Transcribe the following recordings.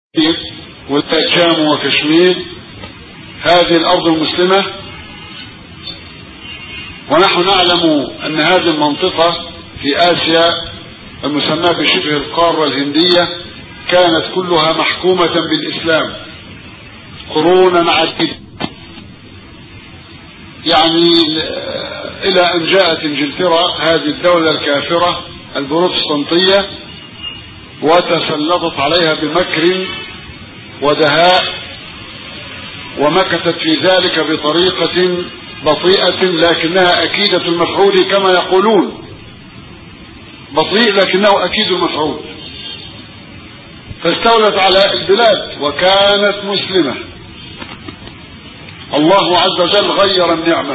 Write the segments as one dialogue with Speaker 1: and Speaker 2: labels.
Speaker 1: والشام وكشمير هذه الأرض المسلمة ونحن نعلم أن هذه المنطقة في آسيا المسماة بشبه القارة الهندية كانت كلها محكومة بالإسلام قرونا عديدة يعني إلى أن جاءت إنجلترا هذه الدولة الكافرة البروتستانتية وتسلطت عليها بمكر ودهاء ومكثت في ذلك بطريقة بطيئة لكنها أكيدة المفعول كما يقولون بطيء لكنه أكيد المفعول فاستولت على البلاد وكانت مسلمة الله عز وجل غير النعمة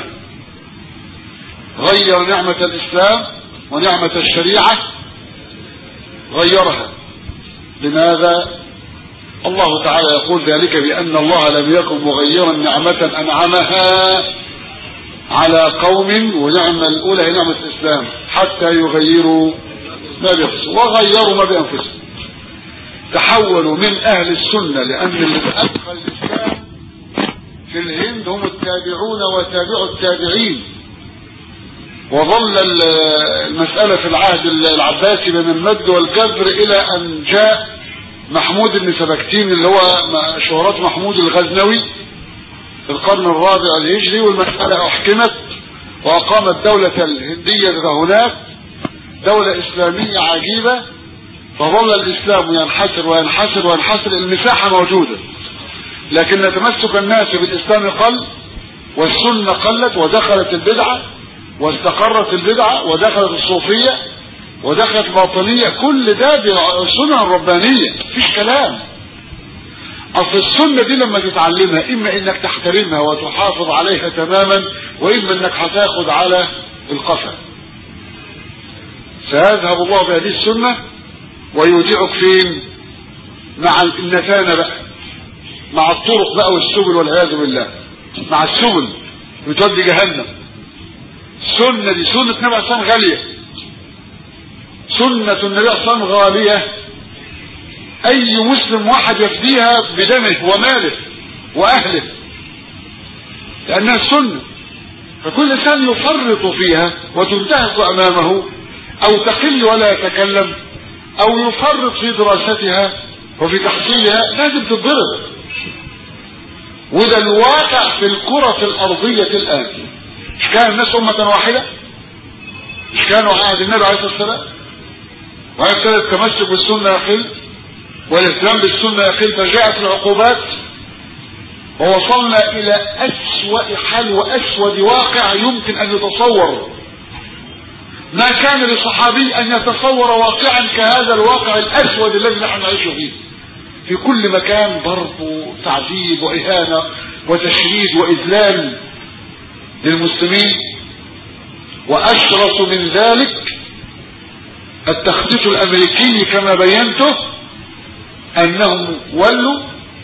Speaker 1: غير نعمة الإسلام ونعمة الشريعة غيرها لماذا الله تعالى يقول ذلك بأن الله لم يكن مغيرا نعمة أنعمها على قوم ونعمة الأولى هي نعمة الإسلام حتى يغيروا ما بينفسهم وغيروا ما بأنفسهم تحولوا من أهل السنة لأن اللي أدخل الإسلام في الهند هم التابعون وتابعوا التابعين وظل المسألة في العهد العباسي بين المد والجبر إلى أن جاء محمود بن سبكتين اللي هو شهرات محمود الغزنوي في القرن الرابع الهجري والمسألة أحكمت وأقام الدولة الهندية هناك دولة إسلامية عجيبة فظل الإسلام ينحسر وينحسر وينحسر المساحة موجودة لكن تمسك الناس بالإسلام قل والسنة قلت ودخلت البدعة واستقرت البدعة ودخلت الصوفية ودخلت الباطنية كل ده بالسنة الربانية مفيش كلام اصل السنة دي لما تتعلمها اما انك تحترمها وتحافظ عليها تماما واما انك هتاخد على القفا سيذهب الله بهذه السنة ويودعك فين مع النتانة بقى مع الطرق بقى والسبل والعياذ بالله مع السبل بتودي جهنم السنة دي سنة النبي عليه غالية سنة النبي عليه غالية اي مسلم واحد يفديها بدمه وماله واهله لانها السنة فكل انسان يفرط فيها وتنتهك امامه او تقل ولا يتكلم او يفرط في دراستها وفي تحصيلها لازم تتضرب وده الواقع في الكرة الارضية الان مش كان الناس امة واحدة مش كانوا عهد النبي عليه الصلاة والسلام وعلى كده التمسك بالسنة يقل والإسلام بالسنة يقل فجاءت العقوبات ووصلنا إلى أسوأ حال وأسود واقع يمكن أن يتصور ما كان لصحابي أن يتصور واقعا كهذا الواقع الأسود الذي نحن نعيش فيه في كل مكان ضرب وتعذيب وإهانة وتشريد وإذلال للمسلمين وأشرس من ذلك التخطيط الأمريكي كما بينته أنهم ولوا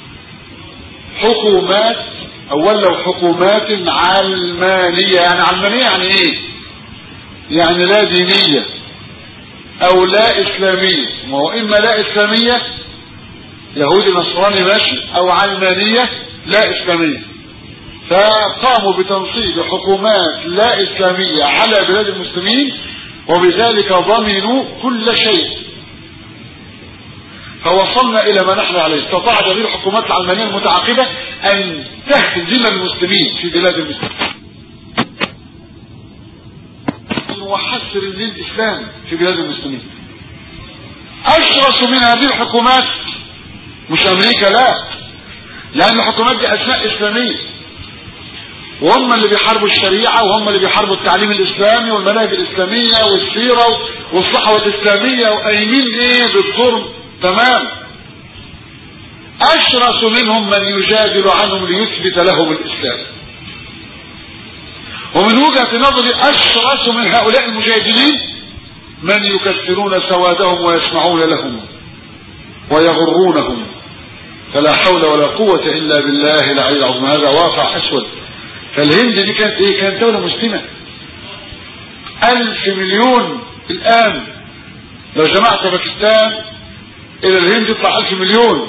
Speaker 1: حكومات أو ولوا حكومات علمانية يعني علمانية يعني إيه؟ يعني لا دينية أو لا إسلامية ما هو إما لا إسلامية يهودي نصراني ماشي أو علمانية لا إسلامية فقاموا بتنصيب حكومات لا إسلامية على بلاد المسلمين وبذلك ضمنوا كل شيء فوصلنا إلى ما نحن عليه استطاعت هذه الحكومات العلمانية المتعاقبة أن تهزم المسلمين في بلاد المسلمين وحسر للإسلام في بلاد المسلمين أشرس من هذه الحكومات مش أمريكا لا لأن الحكومات دي أسماء إسلامية وهم اللي بيحاربوا الشريعة وهم اللي بيحاربوا التعليم الإسلامي والمناهج الإسلامية والسيرة والصحوة الإسلامية وقايمين إيه بالظلم تمام أشرس منهم من يجادل عنهم ليثبت لهم الإسلام ومن وجهة نظري أشرس من هؤلاء المجادلين من يكسرون سوادهم ويسمعون لهم ويغرونهم فلا حول ولا قوة إلا بالله العلي العظيم هذا واقع أسود فالهند دي كانت إيه كانت دولة مسلمة ألف مليون الآن لو جمعت باكستان إلى الهند يطلع ألف مليون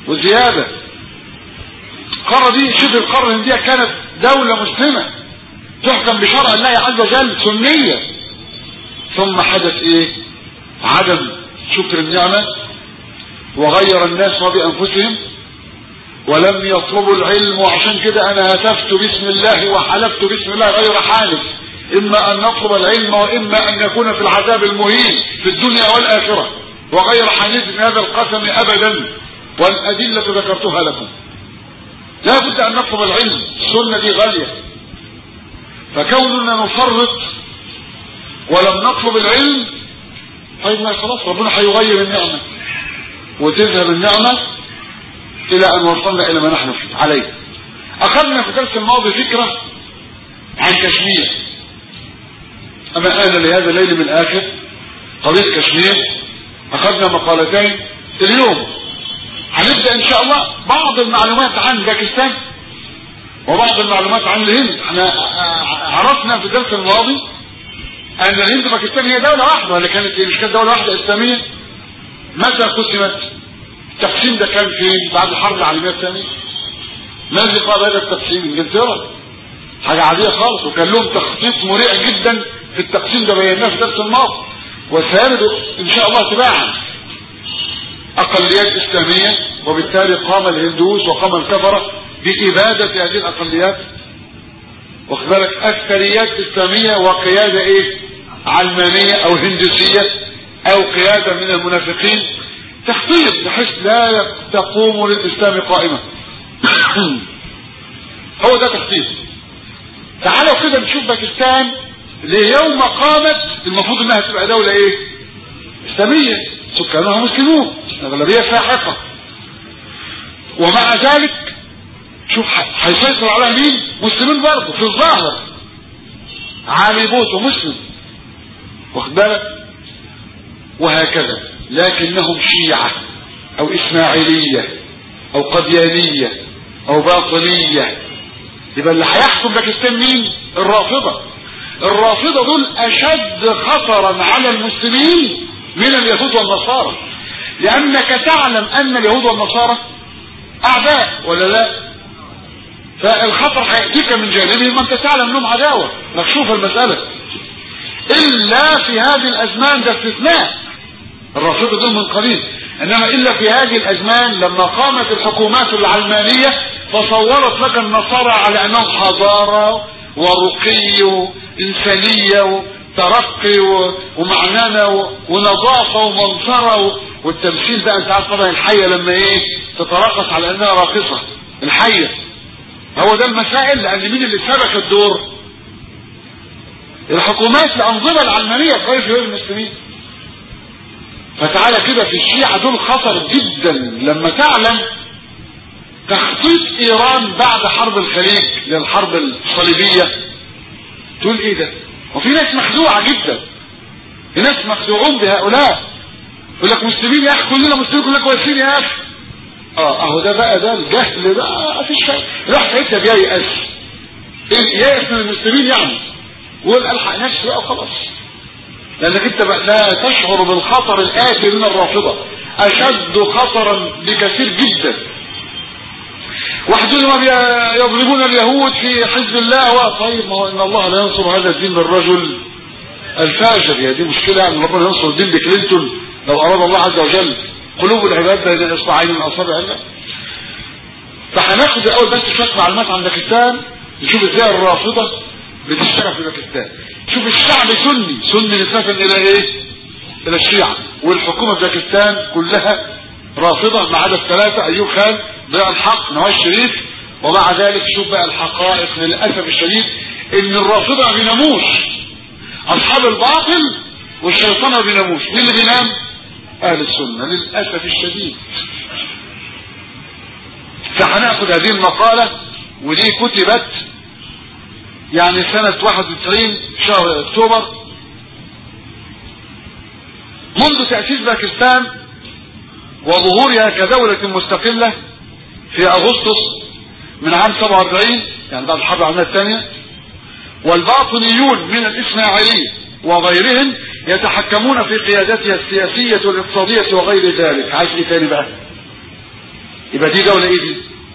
Speaker 1: وزيادة القارة دي شبه القارة الهندية كانت دولة مسلمة تحكم بشرع الله عز وجل سنية ثم حدث ايه عدم شكر النعمة وغير الناس ما بأنفسهم ولم يطلبوا العلم وعشان كده انا هتفت باسم الله وحلفت باسم الله غير حالف اما ان نطلب العلم واما ان يكون في العذاب المهين في الدنيا والاخرة وغير حنيف من هذا القسم ابدا والادلة ذكرتها لكم لا بد ان نطلب العلم السنة دي غالية فكوننا نفرط ولم نطلب العلم طيب ما خلاص ربنا هيغير النعمة وتذهب النعمة الى ان وصلنا الى ما نحن فيه عليه اخذنا في الدرس الماضي فكرة عن كشمير اما انا لهذا الليل من اخر قضية كشمير اخذنا مقالتين اليوم هنبدأ ان شاء الله بعض المعلومات عن باكستان وبعض المعلومات عن الهند احنا عرفنا في الدرس الماضي ان الهند وباكستان هي دولة واحدة ولا كانت مش كانت دولة واحدة اسلامية متى قسمت التقسيم ده كان فين بعد الحرب العالمية الثانية ما الذي قال هذا التقسيم انجلترا حاجة عادية خالص وكان لهم تخطيط مريع جدا في التقسيم ده بيناه في درس الماضي وسيرد ان شاء الله تباعا اقليات اسلامية وبالتالي قام الهندوس وقام الكفرة بابادة هذه الاقليات واخد بالك اكثريات اسلامية وقيادة ايه علمانية او هندوسية او قيادة من المنافقين تخطيط بحيث لا تقوم للاسلام قائمة هو ده تخطيط تعالوا كده نشوف باكستان ليوم قامت المفروض انها تبقى دولة ايه اسلامية سكانها مسلمون اغلبية ساحقة ومع ذلك شوف هيسيطر على مين مسلمين برضه في الظاهر عالي بوته مسلم واخد بالك وهكذا لكنهم شيعة او اسماعيلية او قديانية او باطنية يبقى اللي هيحكم باكستان مين الرافضة الرافضة دول اشد خطرا على المسلمين من اليهود والنصارى لانك تعلم ان اليهود والنصارى اعداء ولا لا فالخطر هيأتيك من جانبهم انت تعلم انهم عداوة مكشوف المسألة الا في هذه الازمان ده استثناء الرافضة دول من قليل انما الا في هذه الازمان لما قامت الحكومات العلمانية فصورت لك النصارى على انهم حضارة ورقي وانسانية وترقي ومعنانة ونظافة ومنصرة والتمثيل ده انت عارف طبعا الحية لما ايه تترقص على انها راقصة الحية هو ده المسائل لان مين اللي سبك الدور الحكومات الانظمة العلمانية كويس غير المسلمين فتعالى كده في الشيعة دول خطر جدا لما تعلم تخطيط ايران بعد حرب الخليج للحرب الصليبية تقول ايه ده وفي ناس مخدوعة جدا في ناس مخدوعون بهؤلاء يقول لك مسلمين يا اخي كلنا مسلمين كلنا كويسين يا اخي اه اهو ده بقى ده الجهل بقى ما فيش شيء راح ساعتها بييأس ييأس من المسلمين يعني ويقول الحق نفسي بقى وخلاص لانك انت بقى لا تشعر بالخطر الاتي من الرافضة اشد خطرا بكثير جدا واحد يقول يضربون اليهود في حزب الله طيب ما هو ان الله لا ينصر هذا الدين بالرجل الفاجر هي دي مشكلة ان ربنا ينصر الدين بكلينتون لو اراد الله عز وجل قلوب العباد بين اصبعين من اصابع الله فهناخد الاول بس شويه معلومات عن باكستان نشوف ازاي الرافضه بتشتغل في باكستان شوف الشعب سني سني نسبة الى ايه الى الشيعة والحكومة في باكستان كلها رافضة ما عدا الثلاثة ايوب خان ضياء الحق نواز شريف ومع ذلك شوف بقى الحقائق للأسف الشديد ان الرافضة ما بيناموش اصحاب الباطل والشيطان ما بيناموش مين اللي بينام اهل السنة للأسف الشديد فهناخد هذه المقالة ودي كتبت يعني سنة 91 شهر اكتوبر منذ تأسيس باكستان وظهورها كدولة مستقلة في اغسطس من عام 47 يعني بعد الحرب العالمية الثانية والباطنيون من الاسماعيلية وغيرهم يتحكمون في قيادتها السياسية والاقتصادية وغير ذلك عايز ايه تاني بقى يبقى دي دولة ايه دي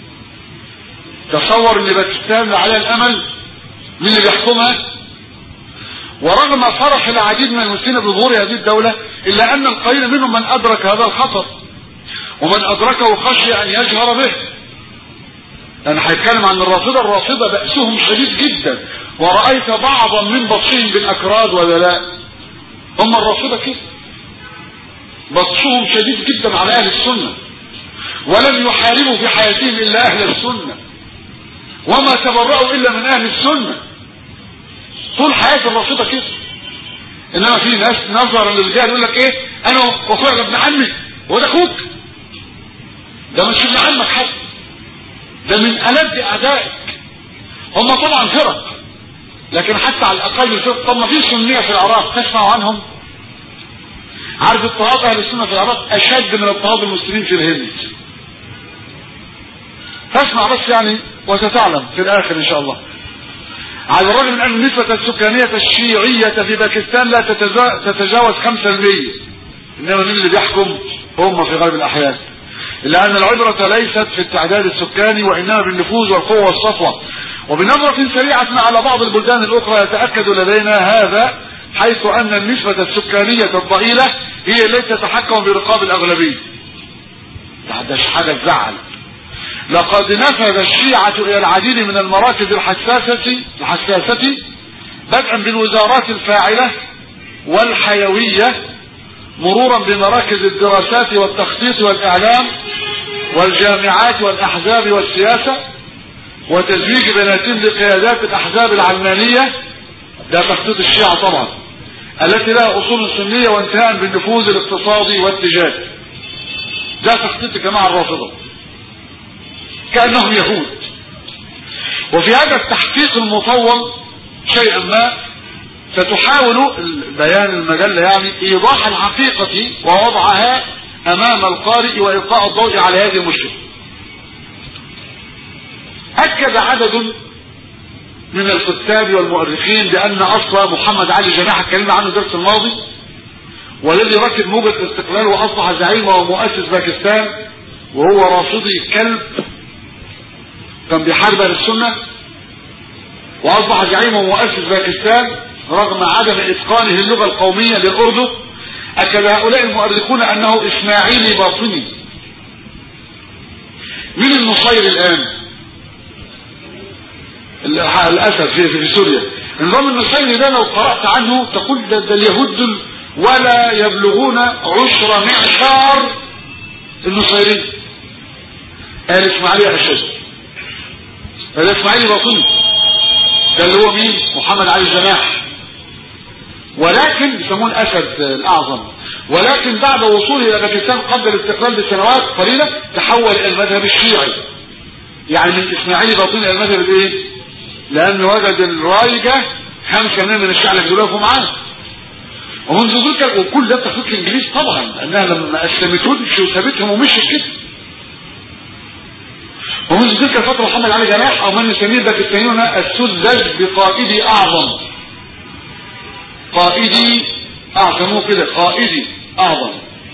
Speaker 1: تصور ان باكستان عليها الامل مين اللي بيحكمها ورغم فرح العديد من المسلمين بظهور هذه الدولة الا ان القليل منهم من ادرك هذا الخطر ومن ادركه خشي ان يجهر به انا هيتكلم عن الرافضة الرافضة بأسهم شديد جدا ورأيت بعضا من بطشهم بالاكراد ولا لا هم الرافضة كده بطشهم شديد جدا على اهل السنة ولم يحاربوا في حياتهم الا اهل السنة وما تبرأوا الا من اهل السنة طول حياة الرافضة كده انما في ناس نظرا للرجال يقول لك ايه انا واخويا ابن عمي هو ده اخوك ده مش ابن عمك حد ده من ألد اعدائك هم طبعا فرق لكن حتى على الاقل الفرق طب ما في سنية في العراق تسمعوا عنهم عارف اضطهاد اهل السنة في العراق اشد من اضطهاد المسلمين في الهند تسمع بس يعني وستعلم في الاخر ان شاء الله على الرغم من ان النسبة السكانية الشيعية في باكستان لا تتجاوز 5% انما مين اللي بيحكم هم في غالب الاحيان الا ان العبرة ليست في التعداد السكاني وانما بالنفوذ والقوة والصفوة وبنظرة سريعة على بعض البلدان الاخرى يتأكد لدينا هذا حيث ان النسبة السكانية الضئيلة هي التي تتحكم برقاب الاغلبية ده حاجة تزعل لقد نفذ الشيعة الى العديد من المراكز الحساسة الحساسة بدءا بالوزارات الفاعلة والحيوية مرورا بمراكز الدراسات والتخطيط والاعلام والجامعات والاحزاب والسياسة وتزويج بناتين بقيادات الاحزاب العلمانية ده تخطيط الشيعة طبعا التي لها اصول سنية وانتهاء بالنفوذ الاقتصادي والتجاري ده تخطيط الجماعة الرافضة كأنهم يهود وفي هذا التحقيق المطول شيئا ما ستحاول بيان المجلة يعني ايضاح الحقيقة ووضعها امام القارئ والقاء الضوء على هذه المشكلة اكد عدد من الكتاب والمؤرخين بان اصل محمد علي جناح اتكلمنا عنه الدرس الماضي والذي ركب موجة الاستقلال واصبح زعيم ومؤسس باكستان وهو رافضي كلب كان بيحارب اهل السنة واصبح زعيم ومؤسس باكستان رغم عدم اتقانه اللغة القومية للاردو اكد هؤلاء المؤرخون انه اسماعيلي باطني مين النصير الان للاسف في, في سوريا النظام النصيري ده لو قرأت عنه تقول ده, ده اليهود ولا يبلغون عشر معشار النصيرين قال اسماعيلي اشد هذا اسماعيلي باطني ده اللي هو مين محمد علي الجناح ولكن يسمون الاسد الاعظم ولكن بعد وصوله الى باكستان قبل الاستقلال بسنوات قليلة تحول الى المذهب الشيعي يعني من اسماعيلي باطني الى المذهب الايه لان وجد الرايجة خمسة من الشيعة اللي بيقولوا معاه ومنذ ذلك وكل ده تخطيط الانجليز طبعا لانها لما اسلمتهمش وسابتهم ومشيت كده ومنذ تلك الفترة محمد علي جناح او من يسميه الباكستانيون السذج بقائدي اعظم قائدي اعظم كده قائدي اعظم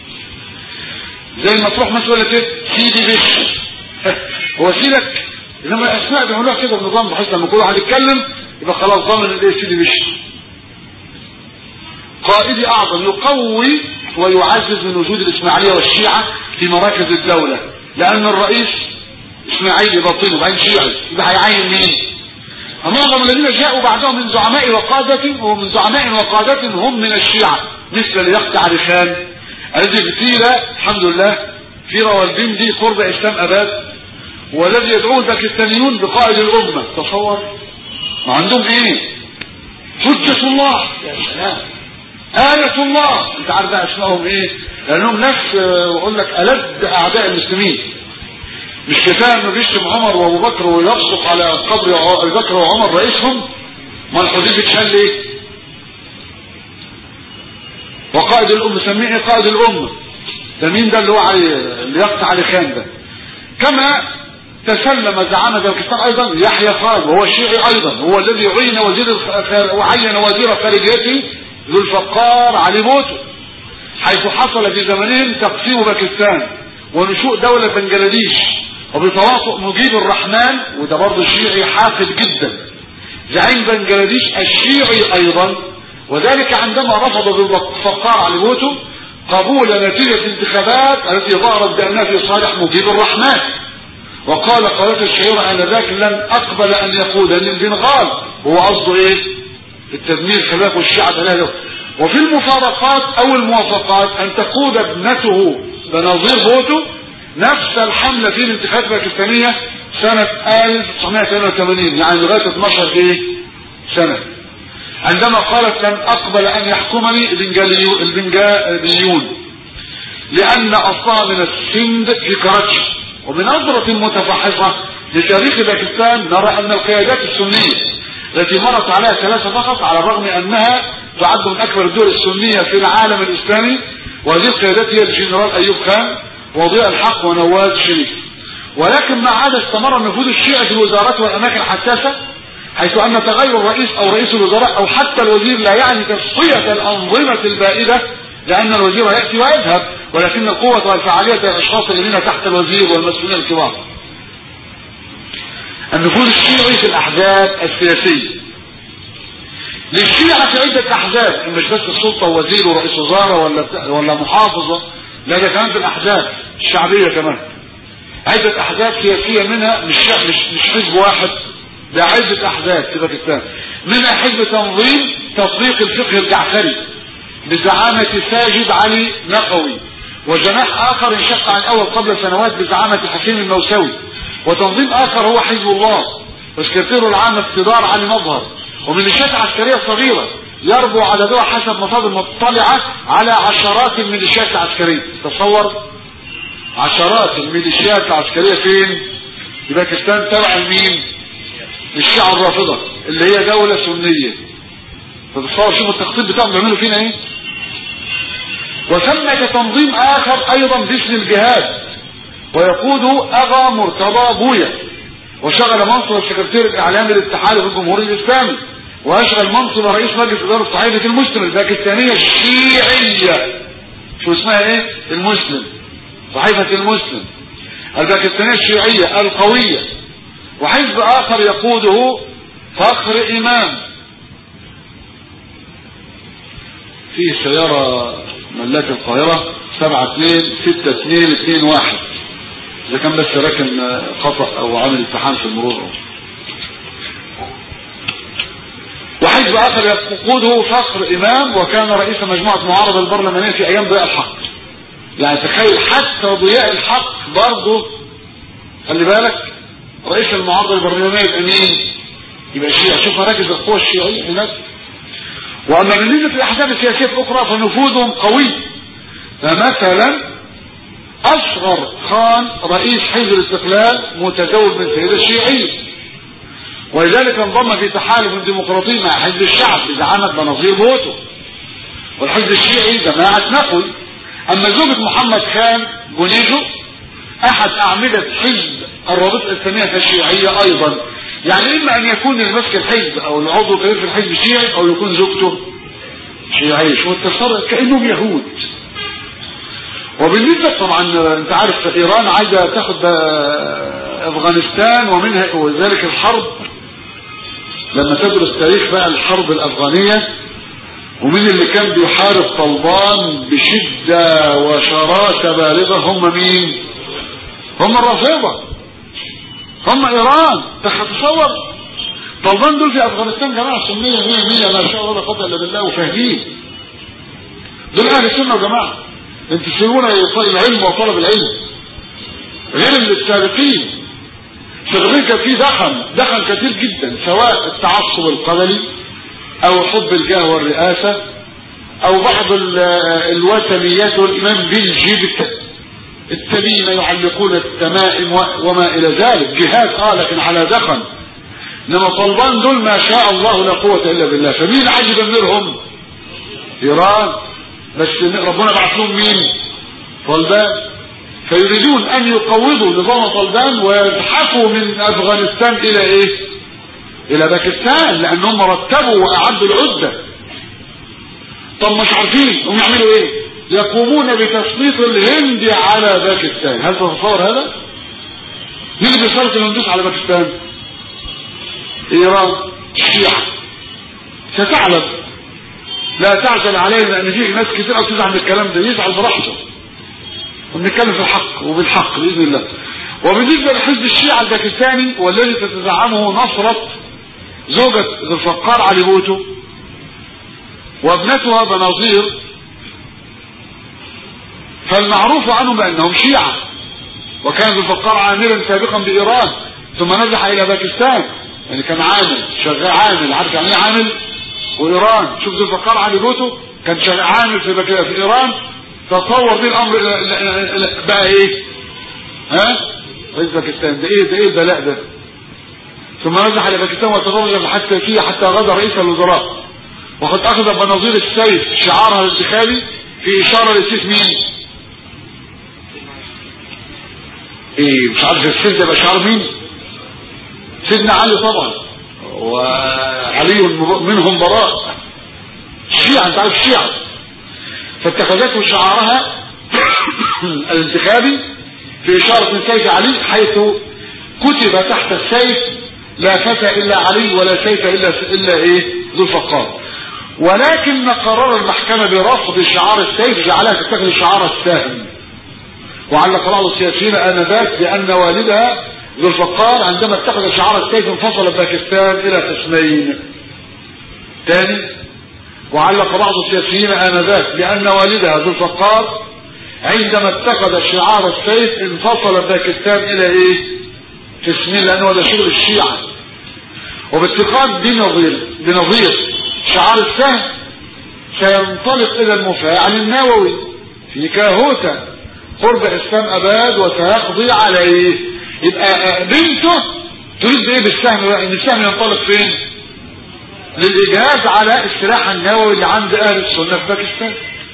Speaker 1: زي ما تروح مثلا يقول لك ايه سيدي بش هو سيدك انما الاسماء بيعملوها كده بنظام بحيث لما كل واحد يتكلم يبقى خلاص ضامن الايه سيدي بش قائدي اعظم يقوي ويعزز من وجود الاسماعيليه والشيعه في مراكز الدوله لان الرئيس اسماعيلي باطني وبعدين شيعي يبقى هيعين مين معظم الذين جاءوا بعدهم من زعماء وقادة ومن زعماء وقادة هم من الشيعة مثل اليقت عرفان الذي اغتيل الحمد لله في روالبندي قرب اسلام اباد والذي يدعوه الباكستانيون بقائد الامة تصور وعندهم ايه حجة الله يا سلام آية الله انت عارف بقى اسمائهم ايه لانهم ناس بقول لك ألد اعداء المسلمين مش كفايه انه بيشتم عمر وابو بكر ويبصق على قبر ابي بكر وعمر رئيسهم ما الحديث اتشال ليه وقائد الامه سميه قائد الامه ده مين ده اللي هو علي اللي يقطع علي خان ده كما تسلم زعامة باكستان ايضا يحيى خان وهو شيعي ايضا هو الذي عين وزير وعين وزير خارجيته ذو الفقار علي بوتو حيث حصل في زمنهم تقسيم باكستان ونشوء دولة بنجلاديش وبتواطؤ مجيب الرحمن وده برضه شيعي حاقد جدا زعيم بنجلاديش الشيعي ايضا وذلك عندما رفض بالفقار على بوته قبول نتيجة الانتخابات التي ظهرت بأنها في صالح مجيب الرحمن وقال قالت الشهيرة انذاك لن اقبل ان يقودني البنغال هو قصده ايه التدمير خلاف الشعب له وفي المفارقات او الموافقات ان تقود ابنته بنظير بوتو نفس الحملة في الانتخابات الباكستانية سنة 1988 يعني لغاية 12 ايه سنة عندما قالت لن اقبل ان يحكمني البنجاليون لان اصلها من السند في كراتشي وبنظرة متفحصة لتاريخ باكستان نرى ان القيادات السنية التي مرت عليها ثلاثة فقط على الرغم انها تعد من اكبر الدول السنية في العالم الاسلامي وهذه القيادات هي الجنرال ايوب خان وضياء الحق ونواز شريف ولكن مع هذا استمر النفوذ الشيعي في الوزارات والاماكن الحساسة حيث ان تغير الرئيس او رئيس الوزراء او حتى الوزير لا يعني تصفية الانظمة البائدة لان الوزير يأتي ويذهب ولكن القوة والفعالية الاشخاص الذين تحت الوزير والمسؤولين الكبار النفوذ الشيعي في الاحزاب السياسية للشيعة في عدة احزاب مش بس السلطة ووزير ورئيس وزارة ولا ولا محافظة لا ده كمان في الاحزاب الشعبية كمان عدة احزاب سياسية منها مش مش مش حزب واحد ده عدة احزاب في باكستان منها حزب تنظيم تطبيق الفقه الجعفري بزعامة ساجد علي نقوي وجناح اخر انشق عن اول قبل سنوات بزعامة حسين الموسوي وتنظيم اخر هو حزب الله وسكرتيره العام اقتدار علي مظهر وميليشيات عسكرية صغيرة يربو عددها حسب مصادر مطلعة على عشرات الميليشيات العسكرية تصور عشرات الميليشيات العسكرية فين في باكستان تبع مين الشيعة الرافضة اللي هي دولة سنية فتصور شوف التخطيط بتاعهم بيعملوا فينا ايه وسمى تنظيم اخر ايضا باسم الجهاد ويقوده اغا مرتضى بويا وشغل منصب السكرتير الاعلامي للتحالف الجمهوري الاسلامي واشغل منصب رئيس مجلس اداره صحيفه المسلم الباكستانيه الشيعيه شو اسمها ايه المسلم صحيفه المسلم الباكستانيه الشيعيه القويه وحزب اخر يقوده فخر امام فيه سيارة ملاك القاهرة سبعة اثنين ستة اثنين اثنين واحد اذا كان بس راكن خطأ او عامل امتحان في المرور وحزب اخر يقوده فخر امام وكان رئيس مجموعة معارضة البرلمانية في ايام ضياء الحق يعني تخيل حتى ضياء الحق برضه خلي بالك رئيس المعارضة البرلمانية يبقى مين يبقى شيعي شوف مراكز القوى الشيعية هناك واما بالنسبة للاحزاب السياسية الاخرى فنفوذهم قوي فمثلا اصغر خان رئيس حزب الاستقلال متزوج من سيدة الشيعية ولذلك انضم في تحالف ديمقراطي مع حزب الشعب بزعامة بنظير بوتو والحزب الشيعي جماعة نقوي اما زوجة محمد خان جونيجو احد اعمدة حزب الرابطة الاسلامية الشيعية ايضا يعني اما ان يكون المسك الحزب او العضو الكبير في الحزب شيعي او يكون زوجته شيعي شو التصرف كأنهم يهود وبالنسبة طبعا انت عارف ايران عايزة تاخد افغانستان ومنها وذلك الحرب لما تدرس تاريخ بقى الحرب الافغانية ومين اللي كان بيحارب طلبان بشدة وشراسة بالغة هم مين هم الرافضة هم ايران تتصور طلبان دول في افغانستان جماعة سنية مية مية ما شاء الله لا قوة الا بالله وفاهمين دول اهل السنة وجماعة ينتسبون العلم وطلب العلم غير من السابقين شغالين كان في دخل دخل كثير جدا سواء التعصب القبلي او حب الجاه والرئاسة او بعض الوثنيات والامام بالجبت التميم يعلقون التمائم وما الى ذلك جهاد اه لكن على دخن انما طلبان دول ما شاء الله لا قوة الا بالله فمين عايز يدمرهم ايران بس ربنا بعث لهم مين طلبان فيريدون ان يقوضوا نظام طلبان ويزحفوا من افغانستان الى ايه الى باكستان لانهم رتبوا واعدوا العدة طب مش عارفين هم يعملوا ايه يقومون بتسليط الهند على باكستان هل تتصور هذا مين اللي بيسلط الهندوس على باكستان ايران الشيعة ستعلم لا تعجل عليه لان في ناس كتير قوي تزعل من الكلام ده يزعل براحته ونتكلم في الحق وبالحق باذن الله وبالنسبه لحزب الشيعة الباكستاني والذي تتزعمه نصرة زوجة ذو الفقار علي بوتو وابنتها بناظير فالمعروف عنهم بانهم شيعة وكان ذو الفقار عاملا سابقا بايران ثم نزح الى باكستان يعني كان عامل شغال عامل عارف يعني ايه عامل وايران شوف ذو الفقار علي بوتو كان شغال عامل في, في ايران تطور به الامر بقى ايه ها رئيس باكستان ده ايه ده ايه البلاء ده ثم نزح الى باكستان وتدرج حتى فيه حتى غدا رئيس الوزراء وقد اخذ بناظير السيف شعارها الانتخابي في اشاره للسيف مين ايه مش عارف السيف ده يبقى شعار مين سيدنا علي طبعا وعلي منهم براء الشيعة انت عارف الشيعة فاتخذته شعارها الانتخابي في اشارة من سيف علي حيث كتب تحت السيف لا فتى الا علي ولا سيف الا الا ايه ذو الفقار ولكن قرار المحكمة برفض شعار السيف جعلها تتخذ شعار السهم وعلق بعض السياسيين انذاك بان والدها ذو الفقار عندما اتخذ شعار السيف انفصل باكستان الى قسمين ثاني وعلق بعض السياسيين انذاك بان والدها ذو الفقار عندما اتخذ شعار السيف انفصل باكستان الى ايه قسمين لانه هذا شغل الشيعة وباتخاذ بنظير بنظير شعار السهم سينطلق الى المفاعل النووي في كاهوتا قرب اسلام اباد وسيقضي عليه يبقى بنته تريد ايه بالسهم بقى ان السهم ينطلق فين للاجهاز على السلاح النووي اللي عند اهل السنه في باكستان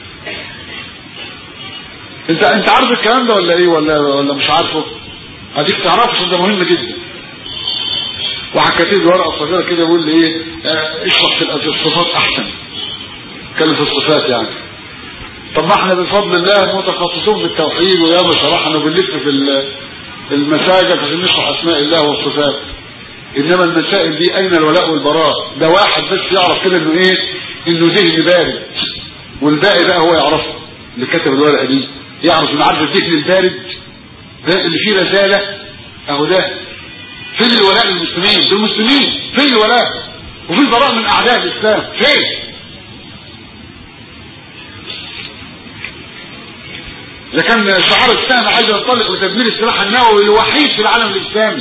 Speaker 1: انت انت عارف الكلام ده ولا ايه ولا ولا مش عارفه اديك تعرفه عشان ده مهم جدا واحد كاتب لي ورقه صغيره كده يقول لي ايه اه اشرح في الصفات احسن اتكلم في الصفات يعني طب ما احنا بفضل الله متخصصون في التوحيد وياما شرحنا وبنلف في المساجد عشان نشرح اسماء الله والصفات انما المسائل دي اين الولاء والبراء ده واحد بس يعرف كده انه ايه انه ذهن بارد والباقي بقى هو يعرفه اللي كتب الورقه دي يعرف انه عارف الذهن البارد ده اللي فيه رساله اهو ده فين الولاء للمسلمين دول المسلمين فين الولاء وفي البراء من اعداء الاسلام فين اذا كان شعار السهم عايز ينطلق لتدمير السلاح النووي الوحيد في العالم الاسلامي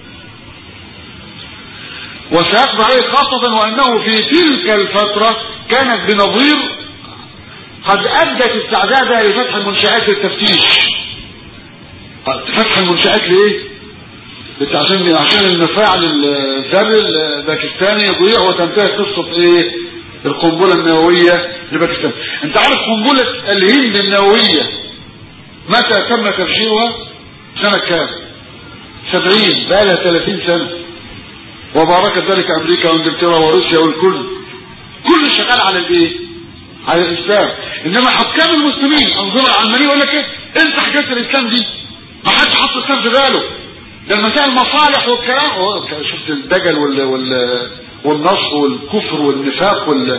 Speaker 1: وسيقضي عليه خاصة وانه في تلك الفترة كانت بنظير قد ادت استعدادها لفتح المنشآت للتفتيش فتح المنشآت ليه عشان عشان المفاعل الذري الباكستاني يضيع وتنتهي قصة ايه القنبلة النووية لباكستان انت عارف قنبلة الهند النووية متى تم تفجيرها سنة كام سبعين بقى لها ثلاثين سنة وباركت ذلك امريكا وانجلترا وروسيا والكل كل شغال على الايه على الاسلام انما حكام المسلمين انظروا العلمانيين يقول لك ايه انت حكايه الاسلام دي ما حدش حط الاسلام في باله ده المسائل المصالح والكلام شفت الدجل وال وال والنصر والكفر والنفاق وال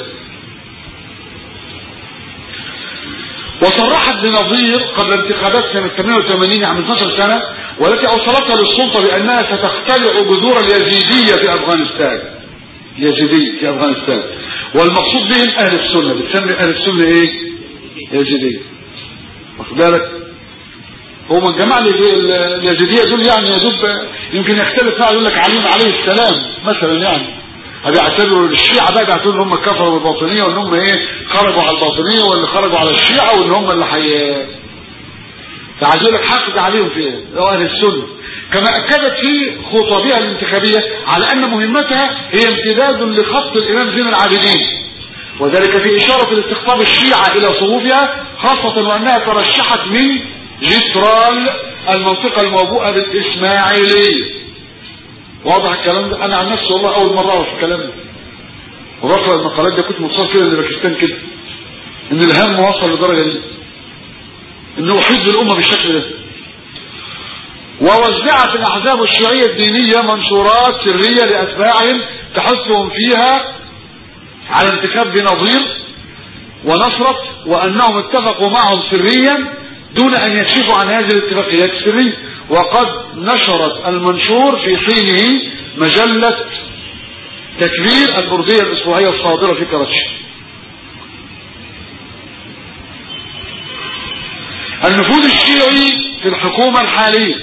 Speaker 1: وصرحت بنظير قبل انتخابات سنة 88 يعني 12 سنة والتي اوصلتها للسلطة بانها ستختلع جذور اليزيدية في افغانستان يزيدية في افغانستان والمقصود بهم اهل السنة بتسمي اهل السنة ايه يزيدية واخد بالك هم الجماعة اليزيدية دول يعني يا دوب يمكن يختلف معه يقول لك علي عليه السلام مثلا يعني بيعتبروا الشيعة بقى بيعتبروا ان هم كفروا بالباطنية وان هم ايه خرجوا على الباطنية واللي خرجوا على الشيعة وان هم اللي حي فعايز يقول لك حقد عليهم في ايه لو اهل السنة كما اكدت في خطبها الانتخابية على ان مهمتها هي امتداد لخط الامام زين العابدين وذلك في اشارة الاستقطاب الشيعة الى صفوفها خاصة وانها ترشحت من جترال المنطقة الموبوءة بالاسماعيلية واضح الكلام ده انا عن نفسي والله اول مرة اعرف الكلام ده وبقرا المقالات دي كنت متصل كده لباكستان كده ان الهم وصل للدرجه دي انه يحيط بالامه بالشكل ده ووزعت الاحزاب الشيعيه الدينيه منشورات سريه لاتباعهم تحثهم فيها على انتخاب بنظير ونصرت وانهم اتفقوا معهم سريا دون ان يكشفوا عن هذه الاتفاقيات السريه وقد نشرت المنشور في حينه مجله تكبير البرديه الاسبوعيه الصادره في كراتشي النفوذ الشيعي في الحكومة الحالية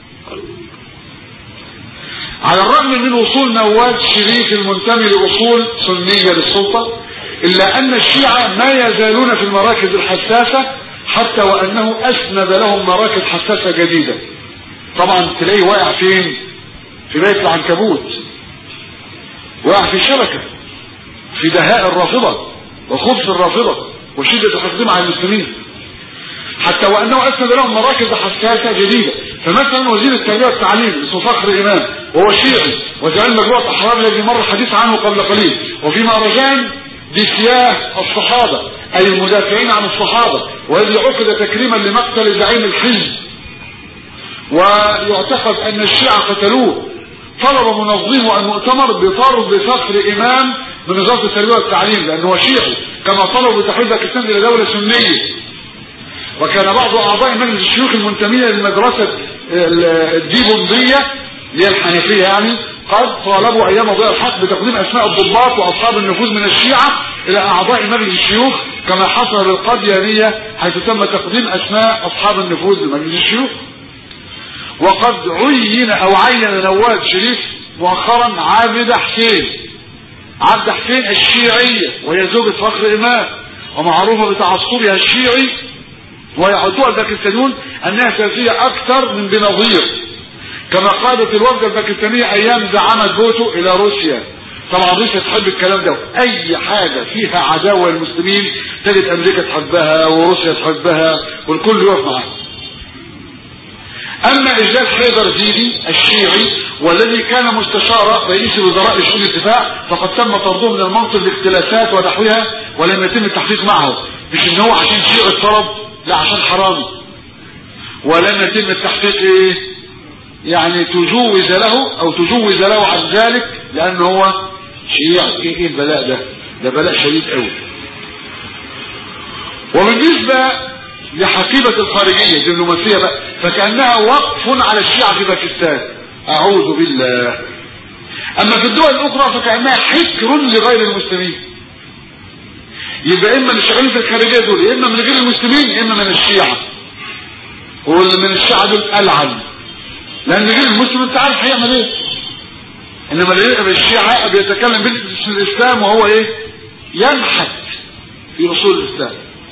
Speaker 1: على الرغم من وصول نواز شريف المنتمي لأصول سنية للسلطة إلا أن الشيعة ما يزالون في المراكز الحساسة حتى وأنه أسند لهم مراكز حساسة جديدة طبعا تلاقيه واقع فين في بيت العنكبوت واقع في الشبكة في دهاء الرافضة وخبث الرافضة وشدة الحقدين على المسلمين حتى وانه اسند لهم مراكز حساسه جديده فمثلا وزير التربيه والتعليم اسمه فخر امام وهو شيعي وزعيم مجموعه احرار الذي مر الحديث عنه قبل قليل وفي مهرجان بسياه الصحابه اي المدافعين عن الصحابه والذي عقد تكريما لمقتل زعيم الحزب ويعتقد ان الشيعه قتلوه طلب منظمو المؤتمر بطرد فخر امام من وزاره التربيه والتعليم لانه شيعي كما طلبوا بتحويل باكستان الى دوله سنيه وكان بعض اعضاء مجلس الشيوخ المنتمين للمدرسة الديبندية اللي هي الحنفية يعني قد طالبوا ايام ضياء الحق بتقديم اسماء الضباط واصحاب النفوذ من الشيعة الى اعضاء مجلس الشيوخ كما حصل بالقديانية حيث تم تقديم اسماء اصحاب النفوذ لمجلس الشيوخ وقد عين او عين نواد شريف مؤخرا عابدة حسين عبد حسين الشيعية وهي زوجة فخر امام ومعروفة بتعصبها الشيعي ويعدوها الباكستانيون انها سياسية اكثر من بنظير كما قادت الوفد الباكستانية ايام زعامة بوتو الى روسيا طبعا روسيا تحب الكلام ده اي حاجة فيها عداوة للمسلمين تجد امريكا تحبها وروسيا تحبها والكل يقف معاها اما اجلال حيدر زيدي الشيعي والذي كان مستشار رئيس الوزراء لشؤون الدفاع فقد تم طرده من المنصب لاختلاسات ونحوها ولم يتم التحقيق معه مش ان هو عشان شيعي اتطرد لا عشان حرامي ولم يتم التحقيق ايه يعني تجوز له او تجوز له عن ذلك لان هو شيعي ايه, إيه البلاء ده ده بلاء شديد قوي وبالنسبة لحقيبة الخارجية الدبلوماسية بقى فكأنها وقف على الشيعة في باكستان اعوذ بالله اما في الدول الاخرى فكأنها حكر لغير المسلمين يبقى اما اللي شغالين في الخارجيه دول يا اما من غير المسلمين يا اما من الشيعه واللي من الشيعه دول العن لان غير المسلم انت عارف هيعمل ايه انما اللي الشيعه بيتكلم باسم الاسلام وهو ايه ينحت في اصول الاسلام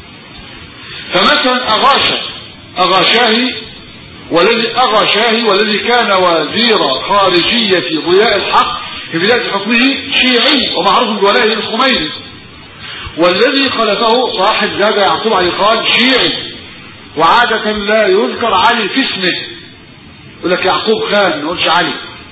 Speaker 1: فمثلا اغاشا اغاشاهي والذي اغاشاهي والذي كان وزير خارجيه ضياء الحق في بدايه حكمه شيعي ومعروف بولائه الخميني والذي خلفه صاحب زاد يعقوب علي خان شيعي وعادة لا يذكر علي في اسمه يقول لك يعقوب خان ما يقولش علي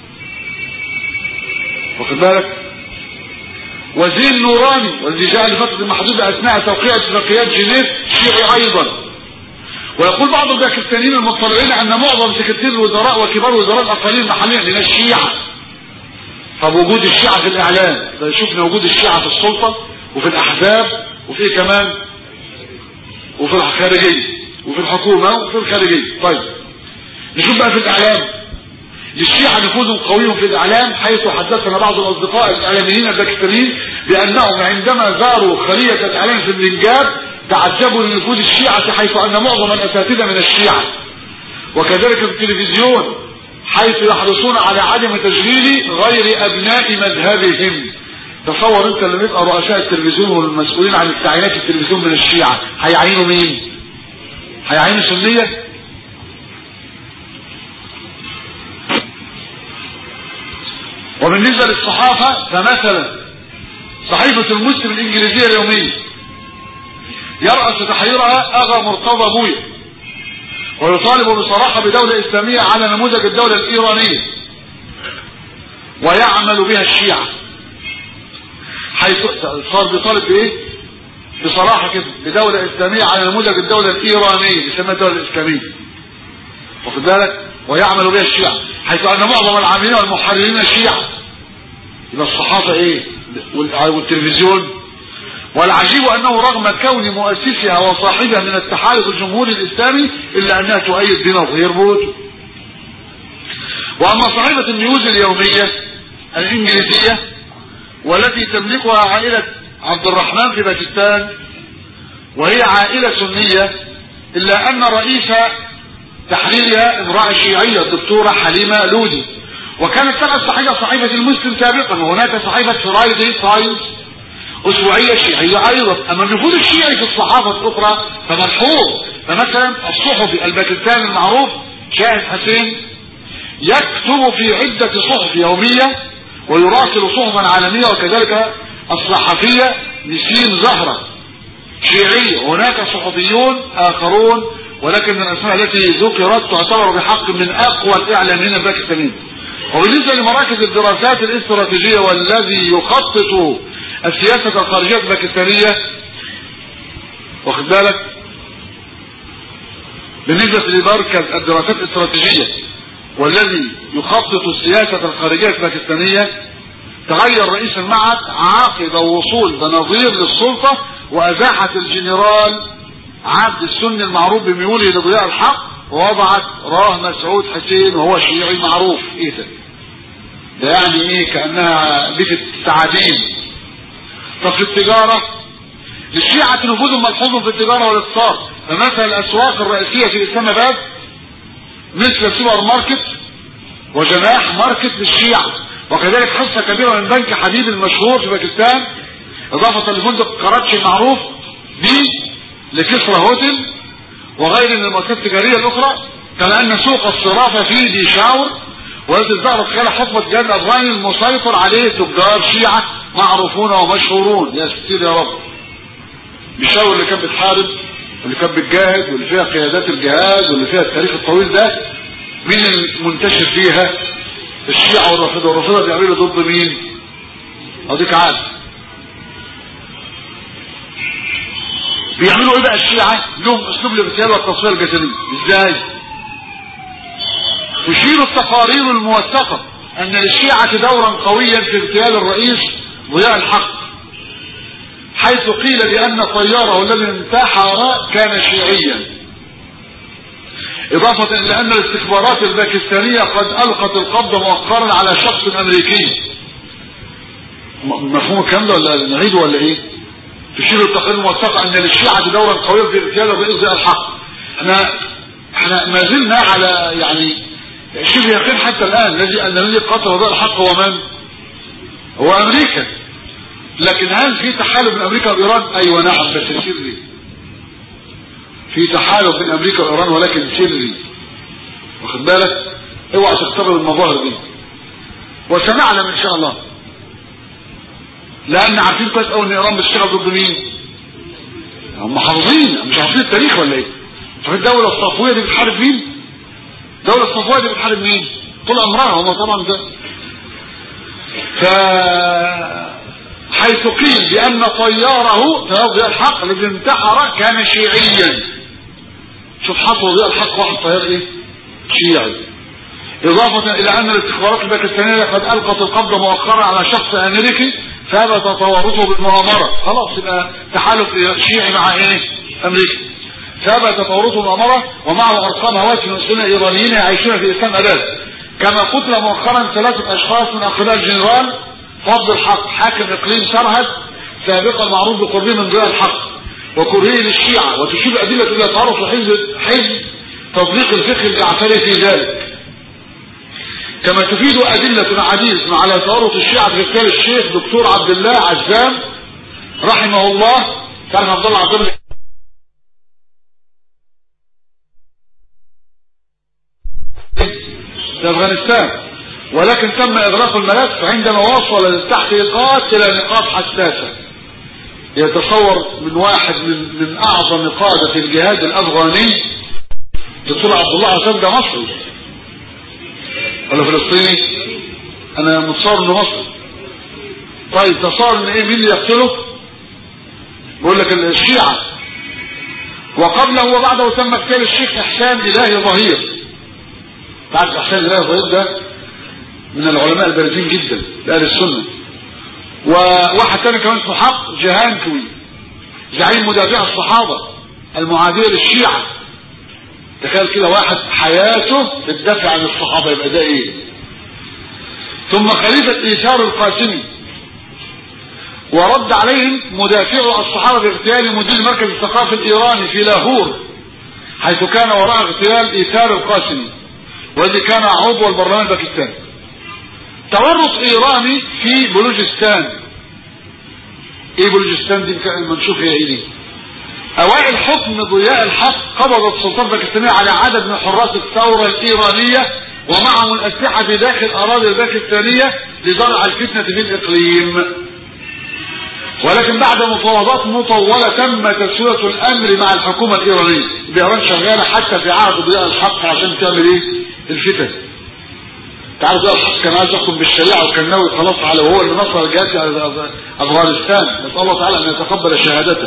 Speaker 1: واخد بالك وزير نوراني والذي جاء لفترة محدودة اثناء توقيع اتفاقيات جنيف شيعي ايضا ويقول بعض الباكستانيين المطلعين ان معظم سكرتير الوزراء وكبار وزراء الاقاليم المحليه من الشيعه طب وجود الشيعه في الاعلام شفنا وجود الشيعه في السلطه وفي الاحزاب وفي كمان وفي الخارجيه وفي الحكومه وفي الخارجيه طيب نشوف بقى في الاعلام للشيعة نفوذ قوي في الاعلام حيث حدثنا بعض الاصدقاء الاعلاميين الباكستانيين بانهم عندما زاروا خلية الاعلام في البنجاب تعجبوا لنفوذ الشيعة حيث ان معظم الاساتذة من الشيعة وكذلك في التلفزيون حيث يحرصون على عدم تشغيل غير ابناء مذهبهم تصور انت لما يبقى رؤساء التلفزيون والمسؤولين عن التعيينات في التلفزيون من الشيعة هيعينوا مين هيعينوا سنية وبالنسبة للصحافة فمثلا صحيفة المسلم الانجليزية اليومية يرأس تحريرها اغا مرتضى بويا ويطالب بصراحة بدولة اسلامية على نموذج الدولة الايرانية ويعمل بها الشيعة حيث صار بيطالب بايه بصراحة كده بدولة اسلامية على نموذج الدولة الايرانية بيسميها الدولة الاسلامية واخد بالك ويعمل بها الشيعة حيث ان معظم العاملين والمحررين شيعة يبقى الصحافة ايه والتلفزيون والعجيب انه رغم كون مؤسسها وصاحبها من التحالف الجمهوري الاسلامي الا انها تؤيد بنظير بوته واما صاحبة النيوز اليومية الانجليزية والتي تملكها عائلة عبد الرحمن في باكستان وهي عائلة سنية الا ان رئيس تحريرها امرأة شيعية الدكتورة حليمة لودي وكانت فقط صحيفة صحيفة المسلم سابقا وهناك صحيفة فرايدي تايمز اسبوعية شيعية ايضا اما النفوذ الشيعي في الصحافة الاخرى فملحوظ فمثلا الصحفي الباكستاني المعروف شاهد حسين يكتب في عدة صحف يومية ويراسل صحفا عالمية وكذلك الصحفية نسيم زهرة شيعية هناك صحفيون اخرون ولكن من الاسماء التي ذكرت تعتبر بحق من اقوى الاعلاميين الباكستانيين وبالنسبة لمراكز الدراسات الاستراتيجية والذي يخطط السياسة الخارجية الباكستانية واخد بالك بالنسبة لمركز الدراسات الاستراتيجية والذي يخطط السياسة الخارجية الباكستانية تغير رئيس المعهد عقب وصول بنظير للسلطة وازاحت الجنرال عبد السني المعروف بميوله لضياء الحق ووضعت راه مسعود حسين وهو شيعي معروف ايه ده ده يعني ايه كانها بيت التعابين طب في التجارة للشيعة نفوذ ملحوظ في التجارة والاقتصاد فمثلا الاسواق الرئيسية في اسلام اباد مثل السوبر ماركت وجناح ماركت للشيعة وكذلك حصة كبيرة من بنك حبيب المشهور في باكستان اضافة لفندق كراتشي المعروف دي لكسرى هوتل وغير من المؤسسات التجارية الاخرى كما ان سوق الصرافة في ديشاور والتي ظهرت خلال حكمة جهاد الافغاني المسيطر عليه تجار شيعة معروفون ومشهورون يا ستير يا رب ديشاور اللي كانت بتحارب واللي كانت بتجاهد واللي فيها قيادات الجهاد واللي فيها التاريخ الطويل ده مين المنتشر فيها الشيعة والرافضة والرافضة بيعملوا ضد مين اديك عارف بيعملوا ايه بقى الشيعة لهم اسلوب الاغتيال والتصوير الجسدي ازاي تشير التقارير الموثقة ان للشيعة دورا قويا في اغتيال الرئيس ضياء الحق حيث قيل بان طياره الذي انتحر كان شيعيا اضافة الى ان الاستخبارات الباكستانية قد القت القبض مؤخرا على شخص امريكي مفهوم الكلام ده ولا نعيده ولا ايه تشير التقارير الموثقة ان للشيعة دورا قويا في اغتيال الرئيس ضياء الحق احنا احنا ما زلنا على يعني شبه يقين حتى الان الذي ان الذي قتل ضياء الحق هو من هو امريكا لكن هل في تحالف بين امريكا وايران ايوه نعم بس سري في تحالف بين امريكا وايران ولكن سري واخد بالك اوعى تستغرب المظاهر دي وسنعلم ان شاء الله لان عارفين كويس قوي ان ايران بتشتغل ضد مين هم حافظين مش عارفين التاريخ ولا ايه عارفين الدوله الصفويه دي بتحارب مين الدوله الصفويه دي بتحارب مين طول عمرها هم طبعا ده ف حيث قيل بان طياره ضياء الحق الذي انتحر كان شيعيا شوف حصل ضياء الحق واحد طيار ايه شيعي اضافة الى ان الاستخبارات الباكستانية قد القت القبض مؤخرا على شخص امريكي ثبت تورطه بالمؤامرة خلاص يبقى تحالف شيعي مع ايه امريكا ثبت تورطه بالمؤامرة ومعه ارقام هواتف مسلمين ايرانيين يعيشون في اسلام اباد كما قتل مؤخرا ثلاثة اشخاص من اقبال الجنرال فضل الحق حاكم اقليم سرهد سابقا معروف بقربه من ضياء الحق وكرهه للشيعة وتشير ادلة الى تعرف حزب حزب تطبيق الفقه الجعفري في ذلك كما تفيد أدلة عديد على تورط الشيعة في اغتيال الشيخ دكتور عبد الله عزام رحمه الله كان عبد الله عبد الله في أفغانستان ولكن تم إغلاق الملف عندما وصل التحقيقات إلى نقاط حساسة يتصور من واحد من, من أعظم قادة الجهاد الأفغاني دكتور عبد الله عزام ده مصري ولا فلسطيني انا متصور انه مصري طيب تصور ان ايه مين اللي يقتله بقول لك الشيعة وقبله وبعده تم اغتيال الشيخ احسان الهي ظهير تعرف احسان الهي ظهير ده من العلماء البارزين جدا لاهل السنه وواحد تاني كمان اسمه حق جهانكوي زعيم مدافع الصحابه المعاديه للشيعه تخيل كده واحد حياته بتدافع عن الصحابه يبقى ده ايه ثم خليفه ايثار القاسمي ورد عليهم مدافع الصحابه باغتيال مدير مركز الثقافه الايراني في لاهور حيث كان وراء اغتيال ايثار القاسمي والذي كان عضو البرلمان الباكستاني تورط ايراني في بلوجستان ايه بلوجستان دي لما نشوف هي ايه دي اوائل حكم ضياء الحق قبضت السلطان الباكستانية على عدد من حراس الثورة الايرانية ومعهم الاسلحة في داخل اراضي الباكستانية لزرع الفتنة في الاقليم ولكن بعد مفاوضات مطولة تم تسوية الامر مع الحكومة الايرانية ايران شغالة حتى في عهد ضياء الحق عشان تعمل ايه الفتن تعرف ضياء الحق كان عايز يحكم بالشريعة وكان ناوي خلاص على وهو اللي نصر الجهاد في افغانستان نسال الله تعالى ان يتقبل شهادته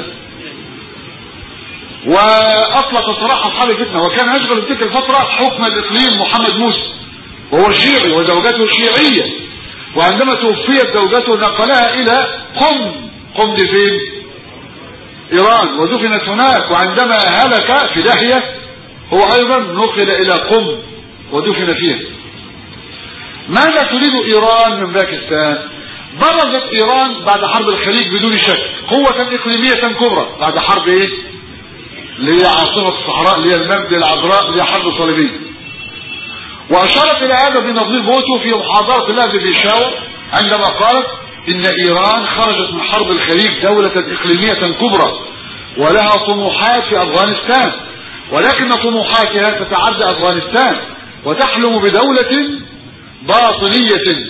Speaker 1: واطلق صراحة اصحاب الفتنة وكان يشغل في تلك الفترة حكم الاقليم محمد موسى وهو شيعي وزوجته شيعية وعندما توفيت زوجته نقلها الى قم قم دي فين ايران ودفنت هناك وعندما هلك في داهية هو ايضا نقل الى قم ودفن فيها ماذا تريد ايران من باكستان برزت ايران بعد حرب الخليج بدون شك قوة اقليمية كبرى بعد حرب ايه اللي هي عاصمة الصحراء اللي هي المجد العذراء اللي هي حرب صليبية واشارت الى هذا بنظير بوتو في محاضرة الله ببيشاور عندما قالت ان ايران خرجت من حرب الخليج دولة اقليمية كبرى ولها طموحات في افغانستان ولكن طموحاتها تتعدى افغانستان وتحلم بدولة باطنية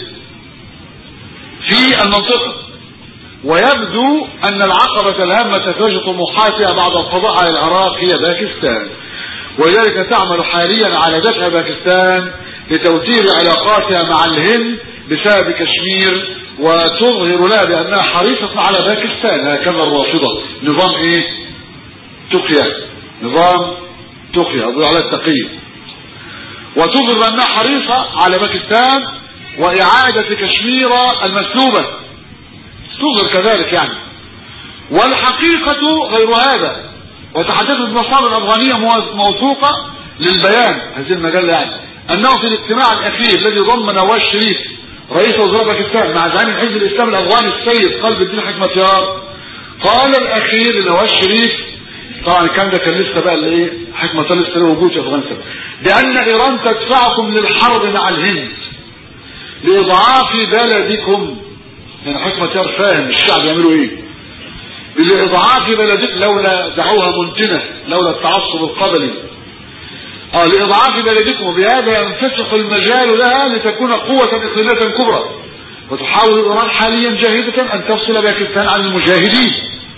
Speaker 1: في المنطقة ويبدو ان العقبة الهامة في وجه طموحاتها بعد القضاء على العراق هي باكستان ولذلك تعمل حاليا على دفع باكستان لتوتير علاقاتها مع الهند بسبب كشمير وتظهر لها بانها حريصة على باكستان هكذا الرافضة نظام ايه تقيا نظام تقيا اقول على التقية وتظهر بانها حريصة على باكستان واعادة كشمير المسلوبة تظهر كذلك يعني والحقيقة غير هذا وتحدثت مصادر افغانية موثوقة للبيان هذه المجلة يعني انه في الاجتماع الاخير الذي ضم نواز شريف رئيس وزراء باكستان مع زعيم حزب الاسلام الافغاني السيد قلب الدين حكمتيار قال الاخير لنواز شريف طبعا الكلام ده كان لسه بقى الايه حكمتيار لسه له وجود في افغانستان بان ايران تدفعكم للحرب مع الهند لاضعاف بلدكم يعني حكمتيار فاهم الشعب يعملوا ايه لاضعاف بلدك لولا دعوها منتنه لولا التعصب القبلي اه لاضعاف بلدكم وبهذا ينفسخ المجال لها لتكون قوة اقليمية كبرى وتحاول ايران حاليا جاهدة ان تفصل باكستان عن المجاهدين